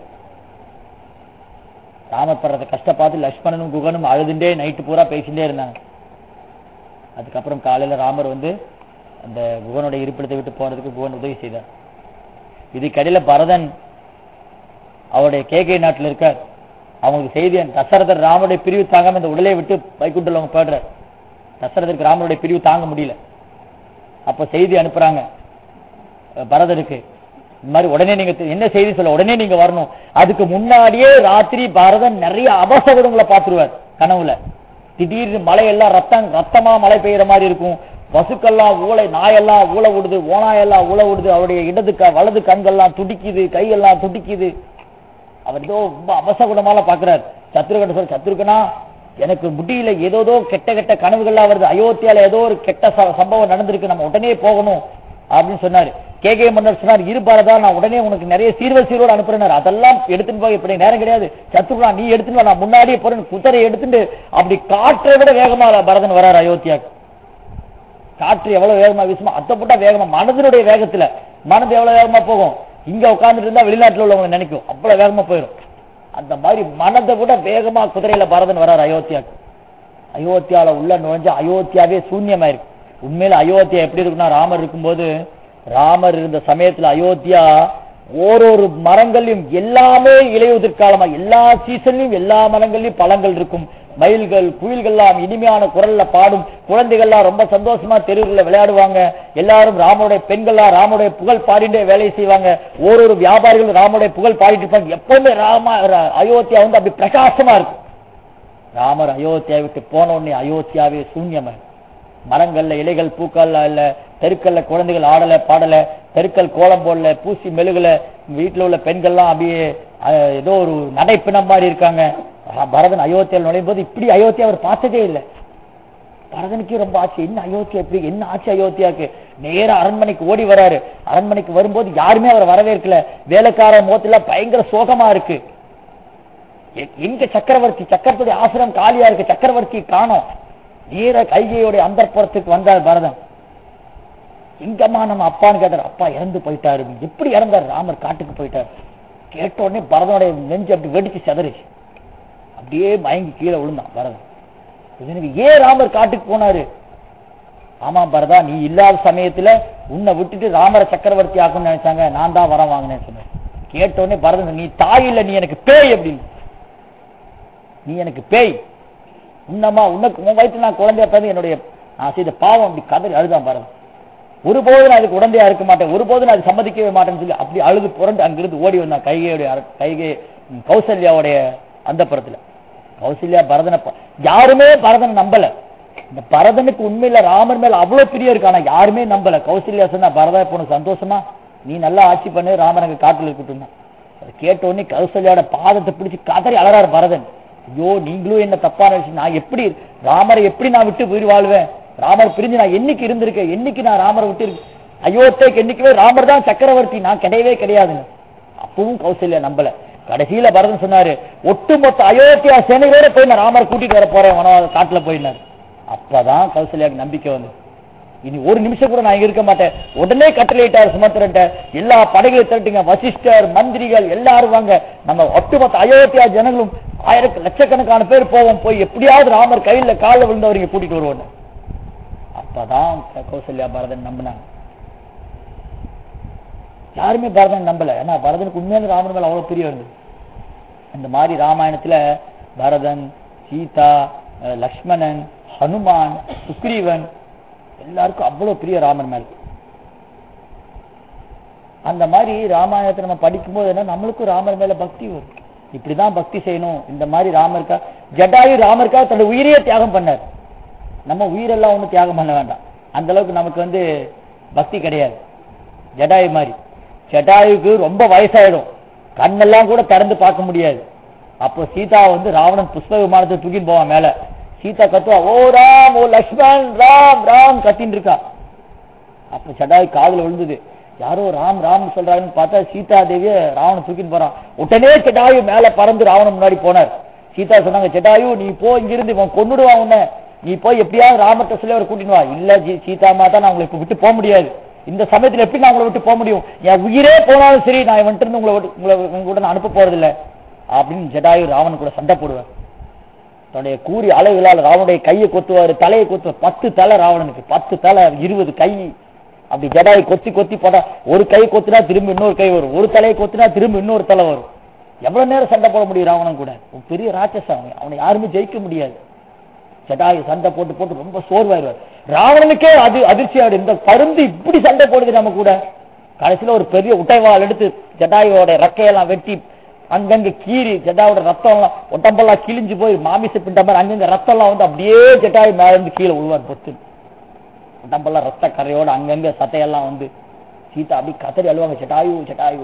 ராமர் படுறத கஷ்டப்பாத்து லக்ஷ்மணனும் குகனும் அழுதுண்டே நைட்டு பூரா பேசிட்டே இருந்தாங்க அதுக்கப்புறம் காலையில ராமர் வந்து அந்த குகனுடைய இருப்பிடத்தை விட்டு போறதுக்கு குகன் உதவி செய்தார் இதுக்கடையில பரதன் அவருடைய கேகை நாட்டுல இருக்கார் அவங்களுக்கு செய்தி தசரதர் ராமருடைய பிரிவு தாங்காம இந்த உடலை விட்டு வைகுண்டல அவங்க போடுறார் தசரதருக்கு ராமருடைய பிரிவு தாங்க முடியல அப்ப செய்தி அனுப்புறாங்க அஹ் பரதருக்கு இந்த மாதிரி உடனே நீங்க தெ- என்ன செய்தி சொல்ல உடனே நீங்க வரணும் அதுக்கு முன்னாடியே ராத்திரி பரதன் நிறைய அபசகுடங்களை பார்த்துருவார் கனவுல திடீர்னு மழையெல்லாம் ரத்தம் ரத்தமா மழை பெய்யற மாதிரி இருக்கும் பசுக்கெல்லாம் ஊளை நாயெல்லாம் ஊழ விடுது ஓனாயெல்லாம் ஊழ விடுது அவருடைய இடது க வலது கண்கள்லாம் துடிக்குது கையெல்லாம் துடிக்குது அவர் ஏதோ ரொம்ப அபசகுணமால பாக்குறாரு சத்ருகன் சொல்ற சத்ருகனா எனக்கு முடியல ஏதோதோ கெட்ட கெட்ட கனவுகள்லாம் வருது அயோத்தியால ஏதோ ஒரு கெட்ட ச- சம்பவம் நடந்திருக்கு நம்ம உடனே போகணும் அப்படின்னு சொன்னாரு கேகே மன்னர் சொன்னார் இருபாரதா நான் உடனே உனக்கு நிறைய சீர்வ சீரோடு அனுப்புறேன் அதெல்லாம் எடுத்துட்டு போய் இப்படி நேரம் கிடையாது சத்ருகனா நீ எடுத்துட்டு வா நான் முன்னாடியே போறேன் குதிரை எடுத்துட்டு அப்படி காற்றை விட வேகமா பரதன் வரார் அயோத்தியாக்கு காற்று எவ்வளவு வேகமா வீசுமோ அதை போட்டா வேகமா மனதினுடைய வேகத்துல மனது எவ்வளவு வேகமா போகும் இங்க உட்கார்ந்துட்டு இருந்தா வெளிநாட்டுல உள்ளவங்க நினைக்கும் அவ்வளவு வேகமா போயிடும் அந்த மாதிரி மனதை விட வேகமா குதிரையில பரதன் வரார் அயோத்தியாக்கு அயோத்தியால உள்ள நுழைஞ்ச அயோத்தியாவே சூன்யமாயிருக்கு உண்மையில அயோத்தியா எப்படி இருக்குன்னா ராமர் இருக்கும்போது ராமர் இருந்த சமயத்துல அயோத்தியா ஓரொரு மரங்கள்லயும் எல்லாமே இலையுதிர் காலமா எல்லா சீசன்லயும் எல்லா மரங்கள்லயும் பழங்கள் இருக்கும் மயில்கள் குயில்கள்லாம் இனிமையான குரல்ல பாடும் குழந்தைகள்லாம் ரொம்ப சந்தோஷமா தெருவுல விளையாடுவாங்க எல்லாரும் ராமனுடைய பெண்கள்லாம் ராமனுடைய புகழ் பாடிட்டே வேலை செய்வாங்க ஓரொரு வியாபாரிகளும் ராமனுடைய புகழ் பாடிட்டு இருப்பாங்க எப்பவுமே ராம ர- அயோத்தியா வந்து அப்படி பிரகாசமா இருக்கும் ராமர் அயோத்தியா விட்டு போன உடனே அயோத்தியாவே சூன்யமா மரங்கள்ல இலைகள் பூக்கள்ல இல்ல தெருக்கல்ல குழந்தைகள் ஆடல பாடல தெருக்கள் கோலம் போடல பூசி மெழுகுல வீட்டுல உள்ள பெண்கள்லாம் அப்படியே அஹ், ஏதோ ஒரு நடைப்பிணம் மாதிரி இருக்காங்க ஆஹ், பரதன் அயோத்தியாவில் நுழையும் போது இப்படி அயோத்தியா அவர் பார்த்ததே இல்லை பரதனுக்கே ரொம்ப ஆச்சு என்ன அயோத்தியா எப்படி என்ன ஆச்சு அயோத்தியாக்கு நேரா அரண்மனைக்கு ஓடி வராரு அரண்மனைக்கு வரும்போது யாருமே அவர் வரவேற்கல வேலைக்கார முகத்துல பயங்கர சோகமா இருக்கு எ- எங்க சக்கரவர்த்தி சக்கரவர்த்தி ஆசிரம் காலியா இருக்கு சக்கரவர்த்தி காணோம் நேர கைகையோட அந்தர்ப்புறத்துக்கு வந்தார் பரதன் எங்கம்மா நம்ம அப்பான்னு கேட்டார் அப்பா இறந்து போயிட்டாரு எப்படி இறந்தார் ராமர் காட்டுக்கு போயிட்டார் கேட்ட உடனே பரதனுடைய நெஞ்சு அப்படி வெடிச்சு செதறிச்சு அப்படியே மயங்கி கீழே விழுந்தான் பரதன் இதனுக்கு ஏன் ராமர் காட்டுக்கு போனாரு ஆமா பரதா நீ இல்லாத சமயத்துல உன்னை விட்டுட்டு ராமரை சக்கரவர்த்தி ஆக்கணும்னு நினைச்சாங்க நான் தான் வரம் வாங்கினேன்னு சொன்னேன் கேட்ட உடனே பரதன் நீ தாய் இல்ல நீ எனக்கு பேய் அப்படின்னு நீ எனக்கு பேய் உன்னம்மா உனக்கு உன் வயிற்று நான் குழந்தையா பிறந்து என்னுடைய நான் செய்த பாவம் அப்படி கதறி அழுதான் பாருங்க ஒருபோதும் நான் அதுக்கு உடந்தையா இருக்க மாட்டேன் ஒருபோதும் நான் அது சம்மதிக்கவே மாட்டேன்னு சொல்லி அப்படி அழுது புரண்டு அங்கிருந்து ஓடி வந்தான் கைகையுடைய அர- கைகை ம், கௌசல்யாவுடைய அந்த புறத்துல கௌசல்யா பரதனை ப- யாருமே பரதனை நம்பல இந்த பரதனுக்கு உண்மையில ராமர் மேல அவ்வளவு பிரியம் இருக்கு ஆனா யாருமே நம்பல கௌசல்யா சொன்னா பரதா இப்போ உனக்கு சந்தோஷமா நீ நல்லா ஆட்சி பண்ணு ராமர் அங்க காட்டுல இருக்கட்டும் அதை கேட்ட உடனே கௌசல்யாவோட பாதத்தை பிடிச்சு கதறி அலறாரு பரதன் ஐயோ நீங்களும் என்ன தப்பா நினைச்சு நான் எப்படி ராமரை எப்படி நான் விட்டு உயிர் வாழ்வேன் ராமர் பிரிஞ்சு நான் என்னைக்கு இருந்திருக்கேன் என்னைக்கு நான் ராமரை விட்டு இருக்கு அயோத்தியக்கு என்னைக்குமே ராமர் தான் சக்கரவர்த்தி நான் கிடையவே கிடையாதுன்னு அப்பவும் கௌசல்யா நம்பல கடைசியில பரதன் சொன்னாரு ஒட்டுமொத்த அயோத்தியா சேனையோட போய் நான் ராமரை கூட்டிட்டு வர போறேன் வனவாத காட்டுல போயினார் அப்பதான் கௌசல்யாக்கு நம்பிக்கை வந்து இனி ஒரு நிமிஷம் கூட நான் இங்க இருக்க மாட்டேன் உடனே கட்டளையிட்டார் சுமந்திரன்ட்ட எல்லா படைகளை திரட்டுங்க வசிஷ்டர் மந்திரிகள் எல்லாரும் வாங்க நம்ம ஒட்டுமொத்த அயோத்தியா ஜனங்களும் ஆயிரக்கு லட்சக்கணக்கான பேர் போவோம் போய் எப்படியாவது ராமர் கையில காலில் விழுந்தவங்க கூட்டிட்டு வருவோம் அப்பதான் கௌசல்யா பரதன் நம்பினாங்க யாருமே பரதன் நம்பல ஏன்னா பரதனுக்கு உண்மையான ராமன் மேல அவ்வளவு பிரியம் இருந்தது இந்த மாதிரி ராமாயணத்துல பரதன் சீதா அஹ், லக்ஷ்மணன் ஹனுமான் சுக்ரீவன் எல்லாருக்கும் அவ்வளவு பிரிய ராமன் மேல அந்த மாதிரி ராமாயணத்தை நம்ம படிக்கும்போது என்ன நம்மளுக்கும் ராமர் மேல பக்தி வரும் இப்படிதான் பக்தி செய்யணும் இந்த மாதிரி ராமருக்கா ஜடாயு ராமருக்காக தன்னுடைய உயிரையே தியாகம் பண்ணார் நம்ம உயிரெல்லாம் ஒன்றும் தியாகம் பண்ண வேண்டாம் அந்த அளவுக்கு நமக்கு வந்து பக்தி கிடையாது ஜடாயு மாதிரி ஜடாயுக்கு ரொம்ப வயசாயிடும் கண்ணெல்லாம் கூட திறந்து பார்க்க முடியாது அப்போ சீதா வந்து ராவணன் புஷ்ப விமானத்தை தூக்கிட்டு போவான் மேல சீதா கத்துவா ஓ ராம் ஓ லக்ஷ்மண் ராம் ராம் கத்தின்னு இருக்கா அப்ப ஜடாயு காதுல விழுந்தது யாரோ ராம் ராம் சொல்றாங்கன்னு பார்த்தா சீதா தேவிய ராவணன் தூக்கிட்டு போறான் உடனே ஜடாயு மேல பறந்து ராவணன் முன்னாடி போனார் சீதா சொன்னாங்க ஜடாயு நீ போ இங்கிருந்து இவன் கொன்னுடுவான் உன்னை நீ போய் எப்படியாவது ராமர்ட்ட சொல்லி அவர் கூட்டிட்டு வா இல்ல ஜி- சீதா மாதா நான் உங்களை இப்ப விட்டு போக முடியாது இந்த சமயத்துல எப்படி நான் உங்களை விட்டு போக முடியும் என் உயிரே போனாலும் சரி நான் இவன்ட்டு இருந்து உங்களை விட்டு- உங்களை உங்க கூட நான் அனுப்ப போறது இல்ல அப்படின்னு ஜடாயு ராவன் கூட சண்டை போடுவார் தன்னுடைய கூறி அலைகளால் ராவனுடைய கையை கொத்துவாரு தலையை கொத்துவார் பத்து தலை ராவணனுக்கு பத்து தலை இருபது கை அப்படி ஜடாயை கொத்தி கொத்தி போட்டா ஒரு கை கொத்தினா திரும்ப இன்னொரு கை வரும் ஒரு தலையை கொத்தினா திரும்ப இன்னொரு தலை வரும் எவ்வளவு நேரம் சண்டை போட முடியும் ராவணன் கூட ஒரு பெரிய ராட்சசன் அவன் அவனை யாருமே ஜெயிக்க முடியாது ஜடாயு சண்டை போட்டு போட்டு ரொம்ப சோர்வாயிருவார் ராவணனுக்கே அது அதிர்ச்சி ஆயிடும் இந்த பருந்து இப்படி சண்டை போடுது நம்ம கூட கடைசியில ஒரு பெரிய உட்டைவாள் எடுத்து ஜடாயுவோட ரெக்கையெல்லாம் வெட்டி அங்கங்க கீறி ஜடாவோட ரத்தம் எல்லாம் உடம்பெல்லாம் கிழிஞ்சு போய் மாமிச பிண்ட மாதிரி அங்கங்க ரத்தம் எல்லாம் வந்து அப்படியே ஜடாயு மேல இருந்து கீழே விழுவார் பொத்து உடம்பெல்லாம் ரத்த கரையோட அங்கங்க சட்டையெல்லாம் வந்து சீதா அப்படி கதறி அழுவாங்க ஜடாயு ஜடாயு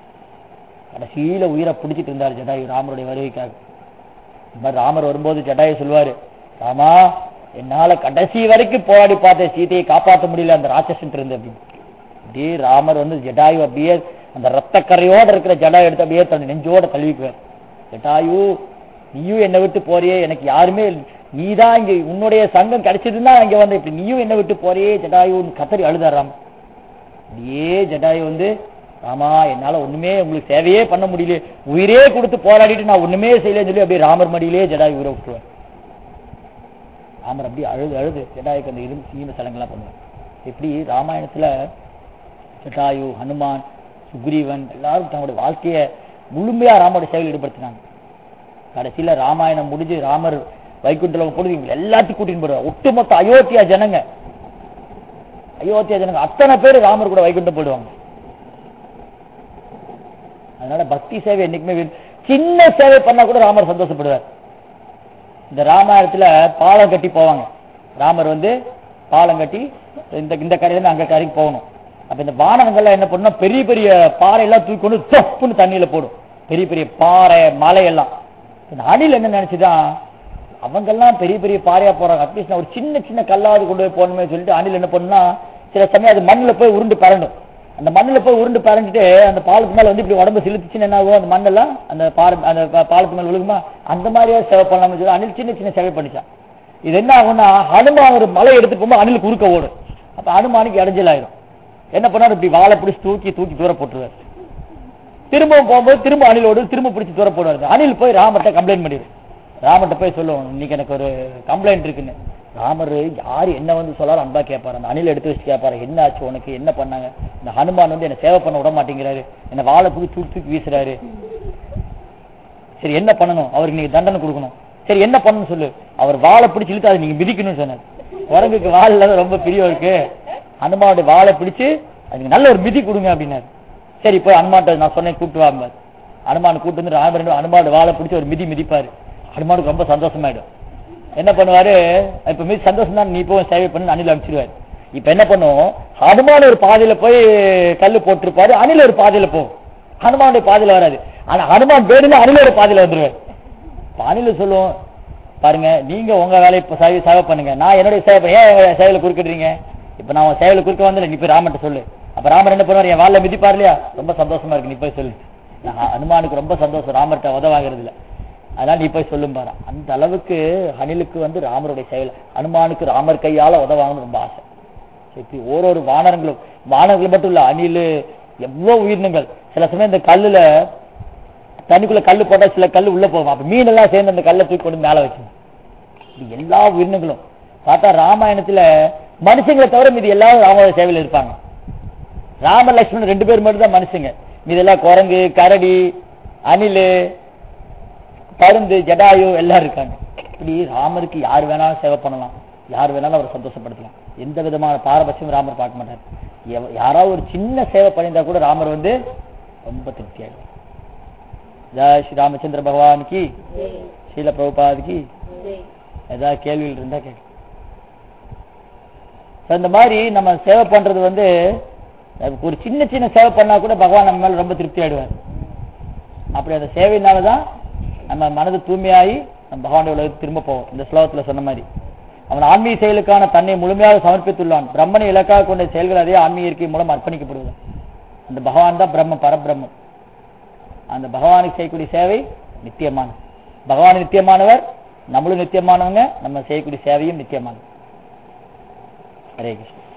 கடைசியில உயிரை பிடிச்சிட்டு இருந்தார் ஜடாயு ராமருடைய வருகைக்காக இந்த மாதிரி ராமர் வரும்போது ஜடாயு சொல்லுவாரு ராமா என்னால கடைசி வரைக்கும் போராடி பார்த்தேன் சீதையை காப்பாற்ற முடியல அந்த ராட்சசன் இருந்து அப்படின்னு அப்படியே ராமர் வந்து ஜடாயு அப்படியே அந்த ரத்தக்கரையோட இருக்கிற ஜடாயு எடுத்து அப்படியே தன் நெஞ்சோட தழுவிக்குவார் ஜடாயு நீயும் என்னை விட்டு போறியே எனக்கு யாருமே நீதான் இங்க உன்னுடைய சங்கம் கிடைச்சதுன்னா இங்க வந்து இப்படி நீயும் என்னை விட்டு போறியே ஜடாயுன்னு கத்தரி அழுதார் ராம் அப்படியே ஜடாயு வந்து ஆமா என்னால ஒண்ணுமே உங்களுக்கு சேவையே பண்ண முடியல உயிரே கொடுத்து போராடிட்டு நான் ஒண்ணுமே செய்யலன்னு சொல்லி அப்படியே ராமர் மடியிலே ஜடாயு உயிரை விட்டுருவார் ராமர் அப்படியே அழுது அழுது ஜடாயுக்கு அந்த இரும் சீம சடங்கெல்லாம் பண்ணுவார் இப்படி ராமாயணத்துல ஜட்டாயு ஹனுமான் சுக்ரீவன் எல்லாரும் தங்களுடைய வாழ்க்கையை முழுமையா ராமோட சேவையில் ஈடுபடுத்தினாங்க கடைசியில ராமாயணம் முடிஞ்சு ராமர் வைகுண்டலம் பொழுது இவங்க எல்லாத்தையும் கூட்டின்னு போடுவார் ஒட்டுமொத்த அயோத்தியா ஜனங்க அயோத்தியா ஜனங்க அத்தனை பேர் ராமர் கூட வைகுண்டம் போயிடுவாங்க அதனால பக்தி சேவை என்னைக்குமே வீண். சின்ன சேவை பண்ணா கூட ராமர் சந்தோஷப்படுவார் இந்த ராமாயணத்துல பாலம் கட்டி போவாங்க ராமர் வந்து பாலம் கட்டி இந்த இந்த கரையில அங்க கரைக்கு போகணும் அப்ப இந்த வானவங்கள்லாம் என்ன பண்ணும் பெரிய பெரிய பாறை எல்லாம் தூக்கி கொண்டு தொப்புன்னு தண்ணியில போடும் பெரிய பெரிய பாறை மலை எல்லாம் இந்த அணில் என்ன நினைச்சுதான் அவங்கெல்லாம் பெரிய பெரிய பாறையா போறாங்க அட்லீஸ்ட் ஒரு சின்ன சின்ன கல்லாவது கொண்டு போய் போகணுமே சொல்லிட்டு அணில் என்ன பண்ணுனா சில சமயம் அது மண்ணுல போய் உருண்டு பரண்டும் அந்த மண்ணுல போய் உருண்டு பறந்துட்டு அந்த பாலத்து மேல வந்து இப்படி உடம்பு சிலுத்துச்சுன்னு என்ன ஆகும் அந்த மண்ணெல்லாம் அந்த பாறை அந்த பா- பாலத்து மேல விழுகுமா அந்த மாதிரியே சேவை பண்ணலாம்னு சொல்லி அணில் சின்ன சின்ன சேவை பண்ணிச்சான் இது என்ன ஆகும்னா ஹனுமான் ஒரு மலை எடுத்து போகும்போது அணில் குறுக்க ஓடும் அப்ப ஹனுமானுக்கு இடைஞ்சல் ஆயிரும் என்ன பண்ணாரு இப்படி வாழை பிடிச்சி தூக்கி தூக்கி தூர போட்டுருவாரு திரும்பவும் போகும்போது திரும்ப அணிலோடு திரும்ப பிடிச்சி தூர போடுவாரு அணில் போய் ராமர்ட்ட கம்ப்ளைண்ட் பண்ணிடு ராமர்ட்ட போய் சொல்லுவோம் இன்னைக்கு எனக்கு ஒரு கம்ப்ளைண்ட் இருக்குன்னு ராமர் யார் என்ன வந்து சொல்லாலும் அன்பா கேட்பாரு அந்த அணில் எடுத்து வச்சு கேட்பாரு என்ன ஆச்சு உனக்கு என்ன பண்ணாங்க இந்த ஹனுமான் வந்து என்ன சேவை பண்ண விட மாட்டேங்கிறாரு என்ன வாழை தூக்கி தூக்கி தூக்கி வீசுறாரு சரி என்ன பண்ணணும் அவருக்கு நீங்க தண்டனை கொடுக்கணும் சரி என்ன பண்ணணும் சொல்லு அவர் வாழை பிடிச்சு இழுத்து அதை நீங்க மிதிக்கணும்னு சொன்னார் குரங்குக்கு வால் இல்லாத ரொம்ப பிரியம் இருக்கு ஹனுமானுடைய வாழை பிடிச்சு அதுக்கு நல்ல ஒரு மிதி கொடுங்க அப்படின்னாரு சரி போய் ஹனுமான்ட்ட நான் சொன்னேன் கூப்பிட்டு வாங்க ஹனுமான் கூட்டு வந்து ராமர் ஹனுமான் வாழை பிடிச்சு ஒரு மிதி மிதிப்பாரு ஹனுமானுக்கு ரொம்ப சந்தோஷமாயிடும் என்ன பண்ணுவாரு இப்ப மீது சந்தோஷம் தான் நீ போய் சேவை பண்ணு அணில் அனுப்பிச்சிருவாரு இப்ப என்ன பண்ணும் ஹனுமான் ஒரு பாதையில போய் கல்லு போட்டிருப்பாரு அணில் ஒரு பாதையில போகும் ஹனுமானுடைய பாதையில வராது ஆனா ஹனுமான் வேணும்னா அணில் ஒரு பாதையில வந்துருவாரு இப்ப அணில் சொல்லுவோம் பாருங்க நீங்க உங்க வேலையை இப்ப சேவை சேவை பண்ணுங்க நான் என்னுடைய சேவை பண்ண- ஏன் என் சேவையில குறுக்கிடுறீங்க இப்ப நான் உன் சேவையில குறுக்க வந்து நீ போய் ராமன்ட்ட சொல்லு அப்ப ராமர் என்ன பண்ணுவார் என் வாழ மிதிப்பார் இல்லையா ரொம்ப சந்தோஷமா இருக்கு நீ போய் சொல்லு நான் ஹனுமானுக்கு ரொம்ப சந்தோஷம் ராமர்கிட்ட உதவாகிறது இல்ல அதனால நீ போய் சொல்லும் பாரு அந்த அளவுக்கு அணிலுக்கு வந்து ராமருடைய செயல் ஹனுமானுக்கு ராமர் கையால உதவாங்கன்னு ரொம்ப ஆசை இப்படி ஒரு ஒரு வானரங்களும் வானரங்கள் மட்டும் இல்ல அணில் எவ்வளவு உயிரினங்கள் சில சமயம் இந்த கல்லுல தண்ணிக்குள்ள கல்லு போட்டா சில கல்லு உள்ள போகும் அப்ப மீன் எல்லாம் சேர்ந்து அந்த கல்லை தூக்கி கொண்டு மேல வச்சு இது எல்லா உயிரினங்களும் பார்த்தா ராமாயணத்துல மனுஷங்களை தவிர மீது எல்லாரும் ராமோட சேவையில் இருப்பாங்க ராம லட்சுமணன் ரெண்டு பேர் மட்டும் தான் மனுஷங்க மீதெல்லாம் குரங்கு கரடி அணில் பருந்து ஜடாயு எல்லாம் இருக்காங்க இப்படி ராமருக்கு யார் வேணாலும் சேவை பண்ணலாம் யார் வேணாலும் அவர் சந்தோஷப்படுத்தலாம் எந்த விதமான பாரபட்சம் ராமர் பார்க்க மாட்டார் எவ- யாராவது ஒரு சின்ன சேவை பண்ணியிருந்தா கூட ராமர் வந்து ரொம்ப திருப்தியாகும் ஜெய் ஸ்ரீ ராமச்சந்திர பகவான் கி ஸ்ரீல பிரபுபாதிக்கு ஏதாவது கேள்விகள் இருந்தா கேட்க So, இந்த மாதிரி நம்ம சேவை பண்றது வந்து அதுக்கு ஒரு சின்ன சின்ன சேவை பண்ணா கூட பகவான் நம்ம மேல ரொம்ப திருப்தி ஆயிடுவார் அப்படி அந்த சேவையினால தான் நம்ம மனது தூய்மையாகி நம்ம பகவானுடைய உலகத்துக்கு திரும்ப போவோம் இந்த ஸ்லோகத்துல சொன்ன மாதிரி அவன் ஆன்மீக செயலுக்கான தன்னை முழுமையாக சமர்ப்பித்துள்ளான் பிரம்மனை இலக்காக கொண்ட செயல்கள் அதே ஆன்மீக இயற்கை மூலம் அர்ப்பணிக்கப்படுவது அந்த பகவான் தான் பிரம்ம பரபிரம்மம் அந்த பகவானுக்கு செய்யக்கூடிய சேவை நித்தியமானது பகவான் நித்தியமானவர் நம்மளும் நித்தியமானவங்க நம்ம செய்யக்கூடிய சேவையும் நித்தியமானது ஹரே கிருஷ்ணன்